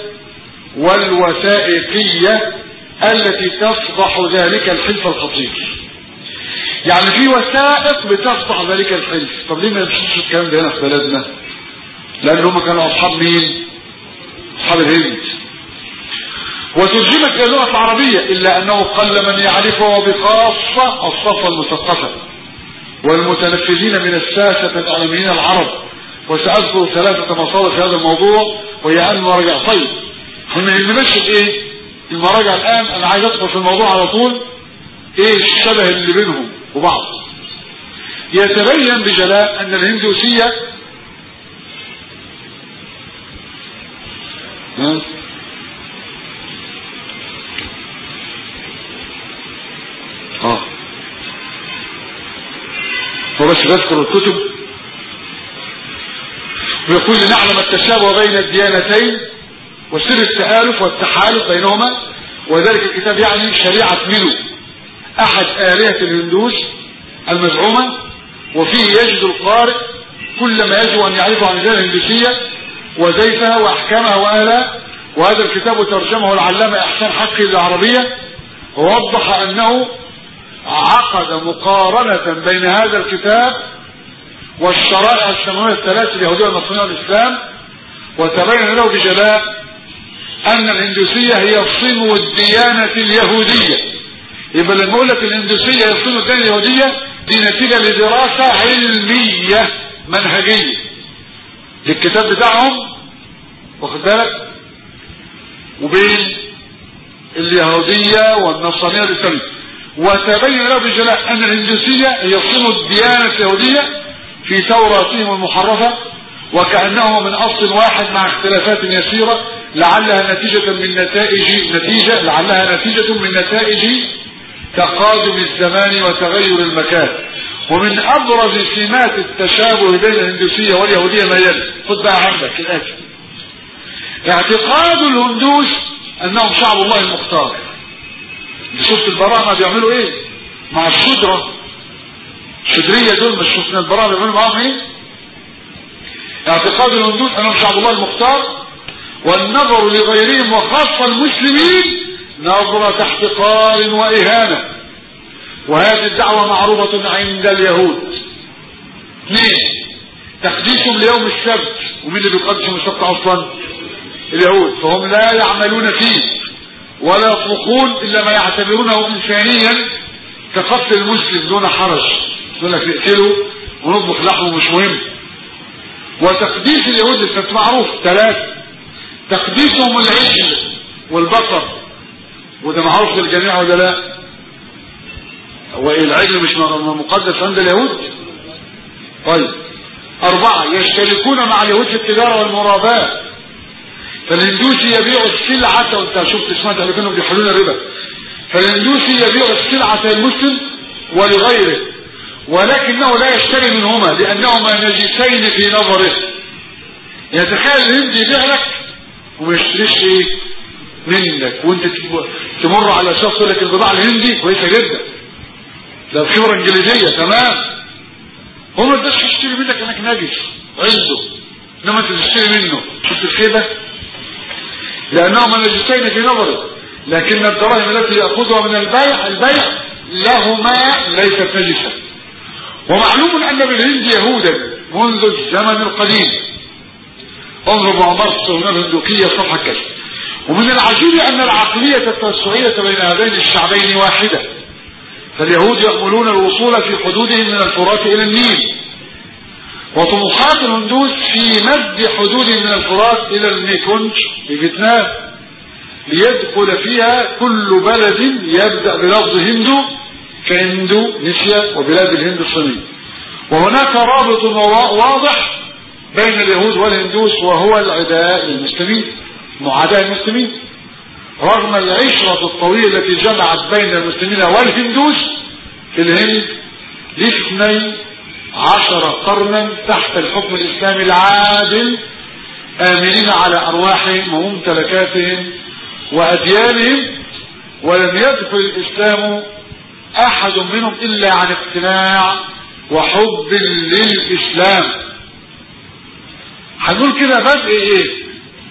Speaker 1: والوثائقية التي تفضح ذلك الحلف الخطير يعني في وثائق بتفضح ذلك الحلف طب ليه ما يمشيش الكلام ده هنا في بلدنا لان هم كانوا اصحاب مين اصحاب الهند وترجمت الى اللغه العربيه الا انه قل من يعرفه وبخاصه الصفوه المثقفه والمتنفذين من الساسه الاعلاميين العرب وساذكر ثلاثه مصادر في هذا الموضوع وهي المراجع طيب احنا نمشي ايه المراجع الان انا عايز ادخل في الموضوع على طول ايه الشبه اللي بينهم وبعض يتبين بجلاء ان الهندوسيه اه وبس بذكر الكتب ويقول لنعلم التشابه بين الديانتين وسر التآلف والتحالف بينهما وذلك الكتاب يعني شريعة ميلو احد آلهة الهندوس المزعومة وفيه يجد القارئ كل ما يجب ان يعرفه عن الديانة الهندوسية وزيفها واحكامها واهلها وهذا الكتاب ترجمه العلامة احسان حقي العربية ووضح انه عقد مقارنة بين هذا الكتاب والشرائع السماوية الثلاث اليهودية والنصرانية والاسلام وتبين له بجلاء ان الهندوسية هي صنو الديانة اليهودية يبقى لما اقول لك الهندوسية هي صنو الديانة اليهودية دي نتيجة لدراسة علمية منهجية للكتاب بتاعهم واخد بالك وبين اليهودية والنصرانية والإسلامية وتبين له بجلاء أن الهندوسية هي صنو الديانة اليهودية في توراتهم المحرفة وكأنه من أصل واحد مع اختلافات يسيرة لعلها نتيجة من نتائج نتيجة لعلها نتيجة من نتائج تقادم الزمان وتغير المكان ومن ابرز سمات التشابه بين الهندوسية واليهودية ما يلي خد بقى عندك الاتي اعتقاد الهندوس انهم شعب الله المختار شفت البراءة بيعملوا ايه مع الشدرة الشدرية دول مش شفنا البراءة بيعملوا معاهم ايه اعتقاد الهندوس انهم شعب الله المختار والنظر لغيرهم وخاصة المسلمين نظرة احتقار واهانة وهذه الدعوة معروفة عند اليهود اثنين تقديسهم ليوم السبت ومين اللي بيقدس يوم السبت اصلا اليهود فهم لا يعملون فيه ولا يطبخون الا ما يعتبرونه انسانيا كقتل المسلم دون حرج يقول لك نقتله ونطبخ لحمه مش مهم وتقديس اليهود السبت معروف ثلاثة تقديسهم العجل والبقر وده معروف للجميع ولا لا والعجل مش مقدس عند اليهود طيب أربعة يشتركون مع اليهود في التجارة والمرابات فالهندوسي يبيع السلعة وانت شفت سمعت قبل كانوا بيحلون الربا فالهندوسي يبيع السلعة للمسلم ولغيره ولكنه لا يشتري منهما لأنهما نجسين في نظره يتخيل الهندي يبيع لك وما يشتريش ايه منك وانت تمر على شخص يقول لك البضاعة الهندي كويسة جدا ده بخبرة انجليزية تمام هو ما يقدرش يشتري منك انك نجس عنده انما انت تشتري منه شفت الخيبة لانهما نجسين في نظره لكن الدراهم التي يأخذها من البيع البيع لهما ليست نجسة ومعلوم ان بالهند يهودا منذ الزمن القديم انظر معمر الصهيونية الهندوكية صفحة كذا ومن العجيب ان العقلية التوسعية بين هذين الشعبين واحدة فاليهود يأملون الوصول في حدودهم من الفرات الى النيل وطموحات الهندوس في مد حدودهم من الفرات الى الميكونج في فيتنام ليدخل فيها كل بلد يبدأ بلفظ هندو كهندو نسيا وبلاد الهند الصينية وهناك رابط واضح بين اليهود والهندوس وهو العداء للمسلمين معاداة المسلمين رغم العشرة الطويلة التي جمعت بين المسلمين والهندوس في الهند لاثني عشر قرنا تحت الحكم الإسلامي العادل آمنين على أرواحهم وممتلكاتهم وأديانهم ولم يدخل الإسلام أحد منهم إلا عن اقتناع وحب للإسلام هنقول كده بدء إيه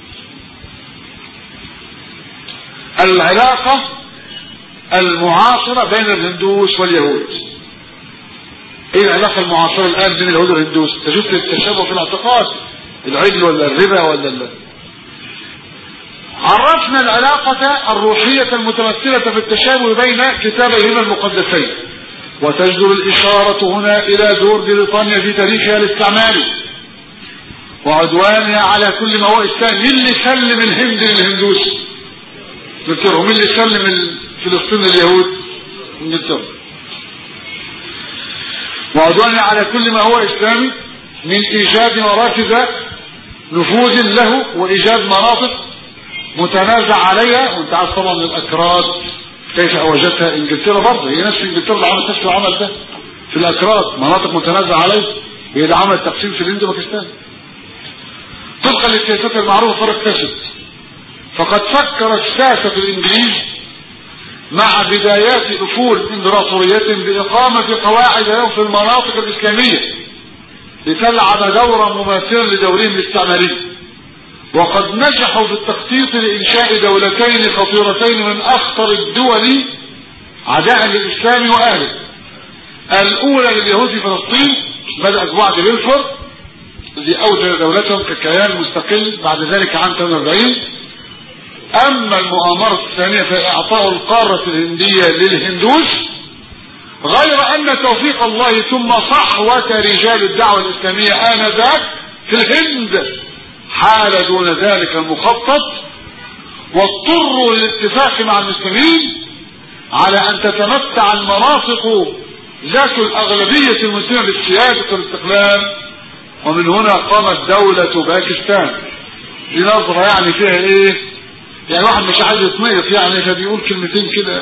Speaker 1: العلاقة المعاصرة بين الهندوس واليهود ايه العلاقة المعاصرة الان بين اليهود والهندوس تشوف التشابه في الاعتقاد العجل ولا الربا ولا ال... عرفنا العلاقة الروحية المتمثلة في التشابه بين كتابيهما المقدسين وتجدر الإشارة هنا إلى دور بريطانيا في تاريخها الاستعماري وعدوانها على كل ما هو إسلام مين اللي سلم الهند للهندوس انجلترا ومين اللي سلم فلسطين لليهود انجلترا وعدوانها على كل ما هو إسلامي من إيجاد مراكز نفوذ له وإيجاد مناطق متنازع عليها وانت عارف طبعا الأكراد كيف أوجدتها إنجلترا برضه هي نفس إنجلترا اللي عملت نفس العمل ده في الأكراد مناطق متنازع عليها هي اللي عملت تقسيم في الهند وباكستان طبقا للسياسات المعروفة فرق تشد فقد فكر الساسة الإنجليز مع بدايات أفول إمبراطوريتهم بإقامة قواعد لهم في المناطق الإسلامية لتلعب دورا مماثلا لدورهم الاستعماري وقد نجحوا في التخطيط لإنشاء دولتين خطيرتين من أخطر الدول عداء للإسلام وأهله الأولى لليهود في فلسطين بدأت بعد بلفور الذي أوجد دولتهم ككيان مستقل بعد ذلك عام 48 أما المؤامرة الثانية فإعطاء القارة الهندية للهندوس غير أن توفيق الله ثم صحوة رجال الدعوة الإسلامية آنذاك في الهند حال دون ذلك المخطط واضطروا للاتفاق مع المسلمين على أن تتمتع المناطق ذات الأغلبية المسلمة بالسيادة والاستقلال ومن هنا قامت دولة باكستان لنظرة يعني فيها ايه يعني واحد مش عايز يتميز يعني فبيقول كلمتين كده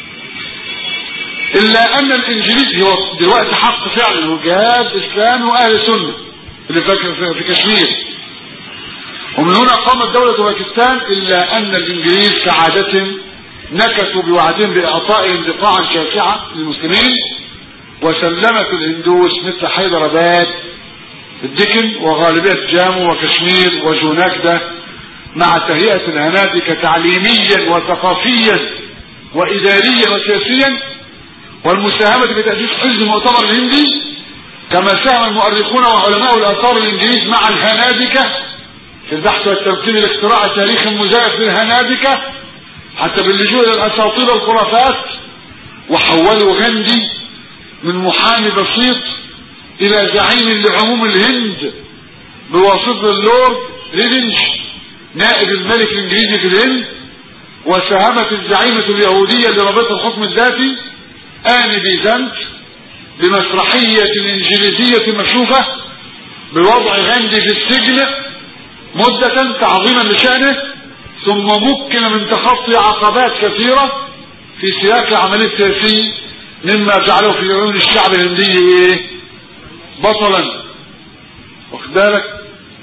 Speaker 1: الا ان الانجليزي هو دلوقتي حق فعلا هو جهاد اسلامي واهل سنه اللي فاكر في كشمير ومن هنا قامت دولة باكستان الا ان الانجليز كعادتهم نكثوا بوعدهم باعطائهم بقاعا شاسعة للمسلمين وسلمت الهندوس مثل حيدر اباد الدكن وغالبية جامو وكشمير وجوناكدا مع تهيئة الهنادكة تعليميا وثقافيا وإداريا وسياسيا والمساهمة بتأسيس حزب المؤتمر الهندي كما ساهم المؤرخون وعلماء الآثار الإنجليز مع الهنادكة في البحث والتمكين لاختراع تاريخ مزيف للهنادكة حتى باللجوء إلى الأساطير والخرافات وحولوا غاندي من محامي بسيط إلى زعيم لعموم الهند بواسطة اللورد ريدنج نائب الملك الانجليزي في الهند وساهمت الزعيمة اليهودية لرابطة الحكم الذاتي آن بيزنط بمسرحية إنجليزية مكشوفة بوضع غاندي في السجن مدة تعظيما لشأنه ثم مكن من تخطي عقبات كثيرة في سياق العملية السياسية مما جعله في عيون الشعب الهندي ايه بطلا واخد بالك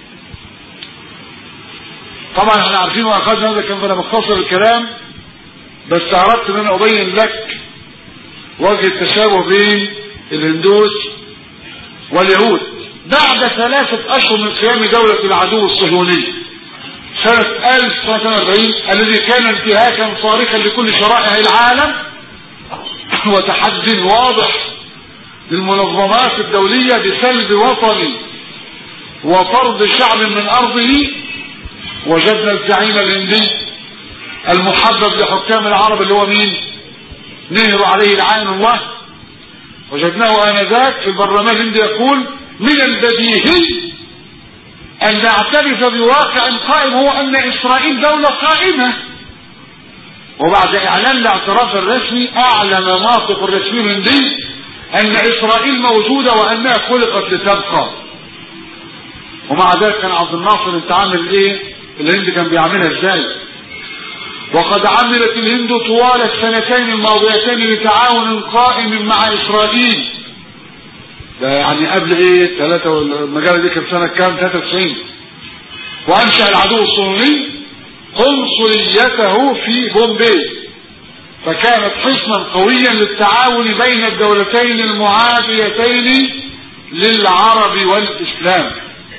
Speaker 1: طبعا احنا عارفين واخذنا هذا كان فانا مختصر الكلام بس اردت ان انا ابين لك وجه التشابه بين الهندوس واليهود بعد ثلاثة اشهر من قيام دولة العدو الصهيوني سنة 1940 الذي كان انتهاكا صارخا لكل شرائع العالم وتحد واضح للمنظمات الدولية بسلب وطني وطرد شعب من ارضه وجدنا الزعيم الهندي المحبب لحكام العرب اللي هو مين نهر عليه لعين الله وجدناه انذاك في البرلمان الهندي يقول من البديهي ان نعترف بواقع قائم هو ان اسرائيل دولة قائمة وبعد اعلان الاعتراف الرسمي اعلن ناطق الرسمي الهندي ان اسرائيل موجودة وانها خلقت لتبقى ومع ذلك كان عبد الناصر انت عامل ايه الهند كان بيعملها ازاي وقد عملت الهند طوال السنتين الماضيتين بتعاون قائم مع اسرائيل ده يعني قبل ايه ثلاثة المجالة دي كانت سنة كام 93 وانشأ العدو الصهيوني قنصليته في بومبي فكانت حصنا قويا للتعاون بين الدولتين المعاديتين للعرب والاسلام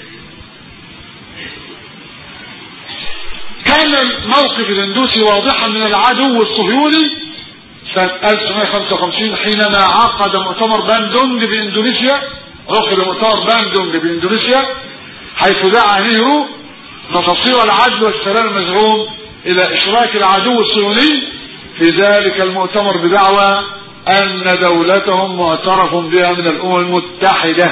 Speaker 1: كان الموقف الهندوسي واضحا من العدو الصهيوني سنة 1955 حينما عقد مؤتمر باندونج باندونيسيا عقد مؤتمر باندونج باندونيسيا حيث دعا نهرو تفاصيل العدل والسلام المزعوم الى اشراك العدو الصهيوني في ذلك المؤتمر بدعوى ان دولتهم معترف بها من الامم المتحدة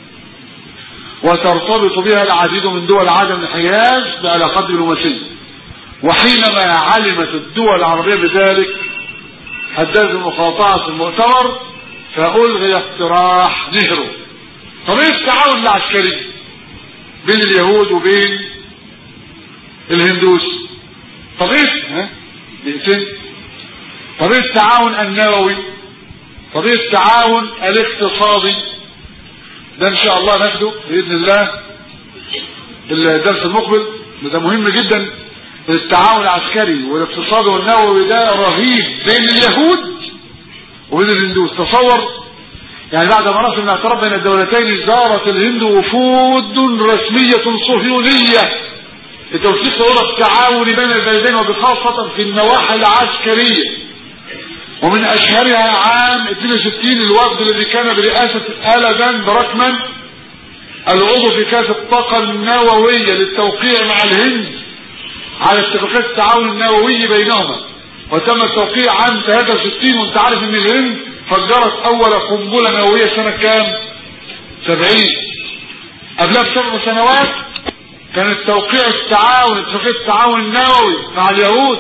Speaker 1: وترتبط بها العديد من دول عدم الحياز بعلاقات دبلوماسية وحينما علمت الدول العربية بذلك هددت بمقاطعة المؤتمر فألغي اقتراح نهرو طب ايه التعاون العسكري بين اليهود وبين الهندوس طب ايه ها دقيقتين طب ايه التعاون النووي طب ايه التعاون الاقتصادي ده ان شاء الله ناخده باذن الله الدرس المقبل ده مهم جدا التعاون العسكري والاقتصادي والنووي ده رهيب بين اليهود وبين الهندوس تصور يعني بعد ما رسم الاعتراف بين الدولتين زارت الهند وفود رسمية صهيونية لتوثيق صورة التعاون بين البلدين وبخاصة في النواحي العسكرية ومن اشهرها عام 62 الوفد الذي كان برئاسة آلدان براكمان العضو في كاس الطاقة النووية للتوقيع مع الهند على اتفاقية التعاون النووي بينهما وتم التوقيع عام 63 وانت عارف ان الهند فجرت اول قنبلة نووية سنة كام 70 قبلها بسبع سنوات كان توقيع التعاون اتفاقية التعاون النووي مع اليهود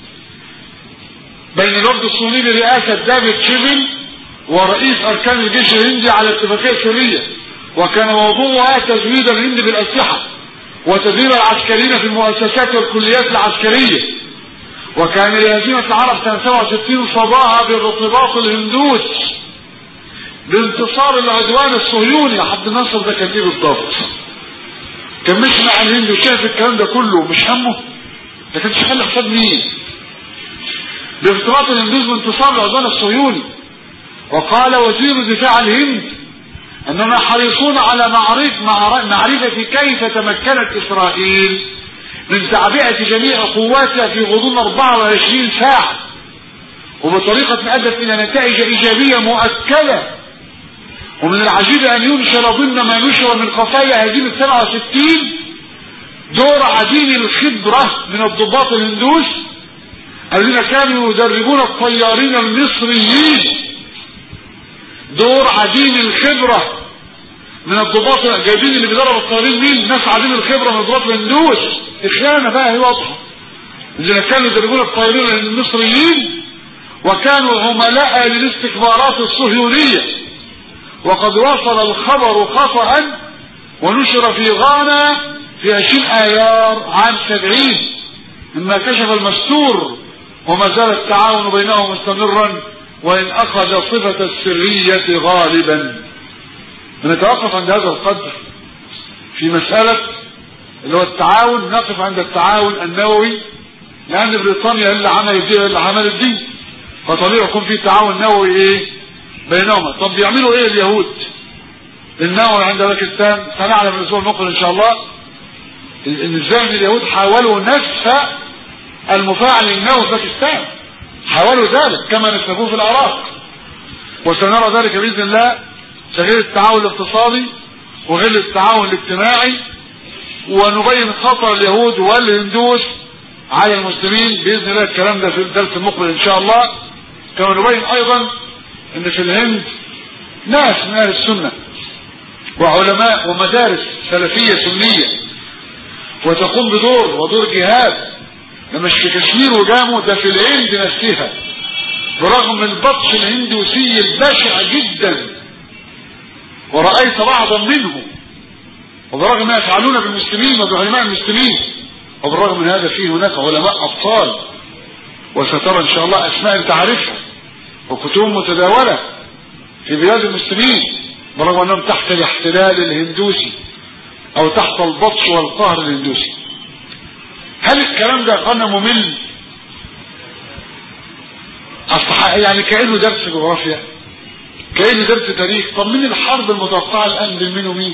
Speaker 1: بين الوفد الصهيوني برئاسة دافيد شيفل ورئيس اركان الجيش الهندي على اتفاقية سرية وكان موضوعها تزويد الهند بالاسلحة وتدريب العسكريين في المؤسسات والكليات العسكرية وكان لهزيمة العرب سنة 67 صداها بارتباط الهندوس بانتصار العدوان الصهيوني عبد الناصر ده كان ايه بالضبط كان مش مع الهند وشاف الكلام ده كله مش همه ده كان شغال حساب مين بارتباط الهندوس بانتصار العدوان الصهيوني وقال وزير دفاع الهند اننا حريصون على معرفة, معرفة كيف تمكنت اسرائيل من تعبئة جميع قواتها في غضون 24 ساعة وبطريقة ادت الى نتائج ايجابية مؤكدة ومن العجيب ان ينشر ضمن ما نشر من خفايا هزيمة 67 دور عديم الخبرة من الضباط الهندوس الذين كانوا يدربون الطيارين المصريين دور عديم الخبرة من الضباط جايبين اللي بيدرب الطيارين مين ناس عديم الخبرة من ضباط الهندوس الخيانة بقى هي واضحة الذين كانوا يدربون الطيارين المصريين وكانوا عملاء للاستكبارات الصهيونية وقد وصل الخبر خطأ ونشر في غانا في عشرين ايار عام سبعين مما كشف المستور وما زال التعاون بينهم مستمرا وان اخذ صفة السرية غالبا بنتوقف عند هذا القدر في مسألة اللي هو التعاون نقف عند التعاون النووي لان بريطانيا اللي عمل الدين اللي عمل الدين فطبيعي يكون في تعاون نووي ايه بينهما طب بيعملوا ايه اليهود النووي عند باكستان سنعلم الاسبوع المقبل ان شاء الله ان ازاي ان اليهود حاولوا نسف المفاعل النووي في باكستان حاولوا ذلك كما نسبوه في العراق وسنرى ذلك باذن الله غير التعاون الاقتصادي وغير التعاون الاجتماعي ونبين خطر اليهود والهندوس على المسلمين باذن الله الكلام ده في الدرس المقبل ان شاء الله كما نبين ايضا ان في الهند ناس من اهل السنه وعلماء ومدارس سلفيه سنيه وتقوم بدور ودور جهاد ده مش في كشمير وجامو ده في الهند نفسها برغم البطش الهندوسي البشع جدا ورأيت بعضا منه وبرغم ما يفعلون بالمسلمين وبعلماء المسلمين وبالرغم من هذا فيه هناك علماء أبطال وسترى إن شاء الله أسماء تعرفها وكتب متداولة في بلاد المسلمين برغم أنهم تحت الاحتلال الهندوسي أو تحت البطش والقهر الهندوسي هل الكلام ده قلنا ممل أصح يعني كأنه درس جغرافيا كأنه درس تاريخ طب مين الحرب المتوقعة الآن بين مين ومين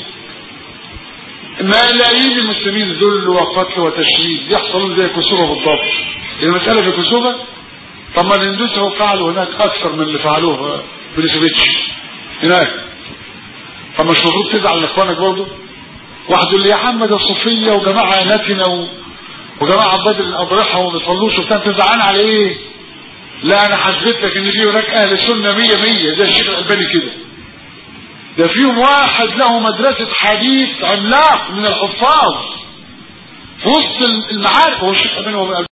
Speaker 1: ملايين المسلمين ذل وقتل وتشريد يحصلون زي كسوفة بالضبط المسألة في كسوفة طب ما الهندوس هو فعلوا هناك أكثر من اللي فعلوه بليسوفيتش هناك طب مش المفروض تزعل لاخوانك برضه واحد يقول لي يا عم ده صوفية وجماعة نتنة و... وجماعة بدر الأضرحة وما بيصلوش وبتاع انت زعلان على ايه؟ لا انا حسبت لك ان في هناك اهل سنة مية مية زي الشيخ الألباني كده ده فيهم واحد له مدرسة حديث عملاق من الحفاظ في وسط المعارك هو الشيخ الألباني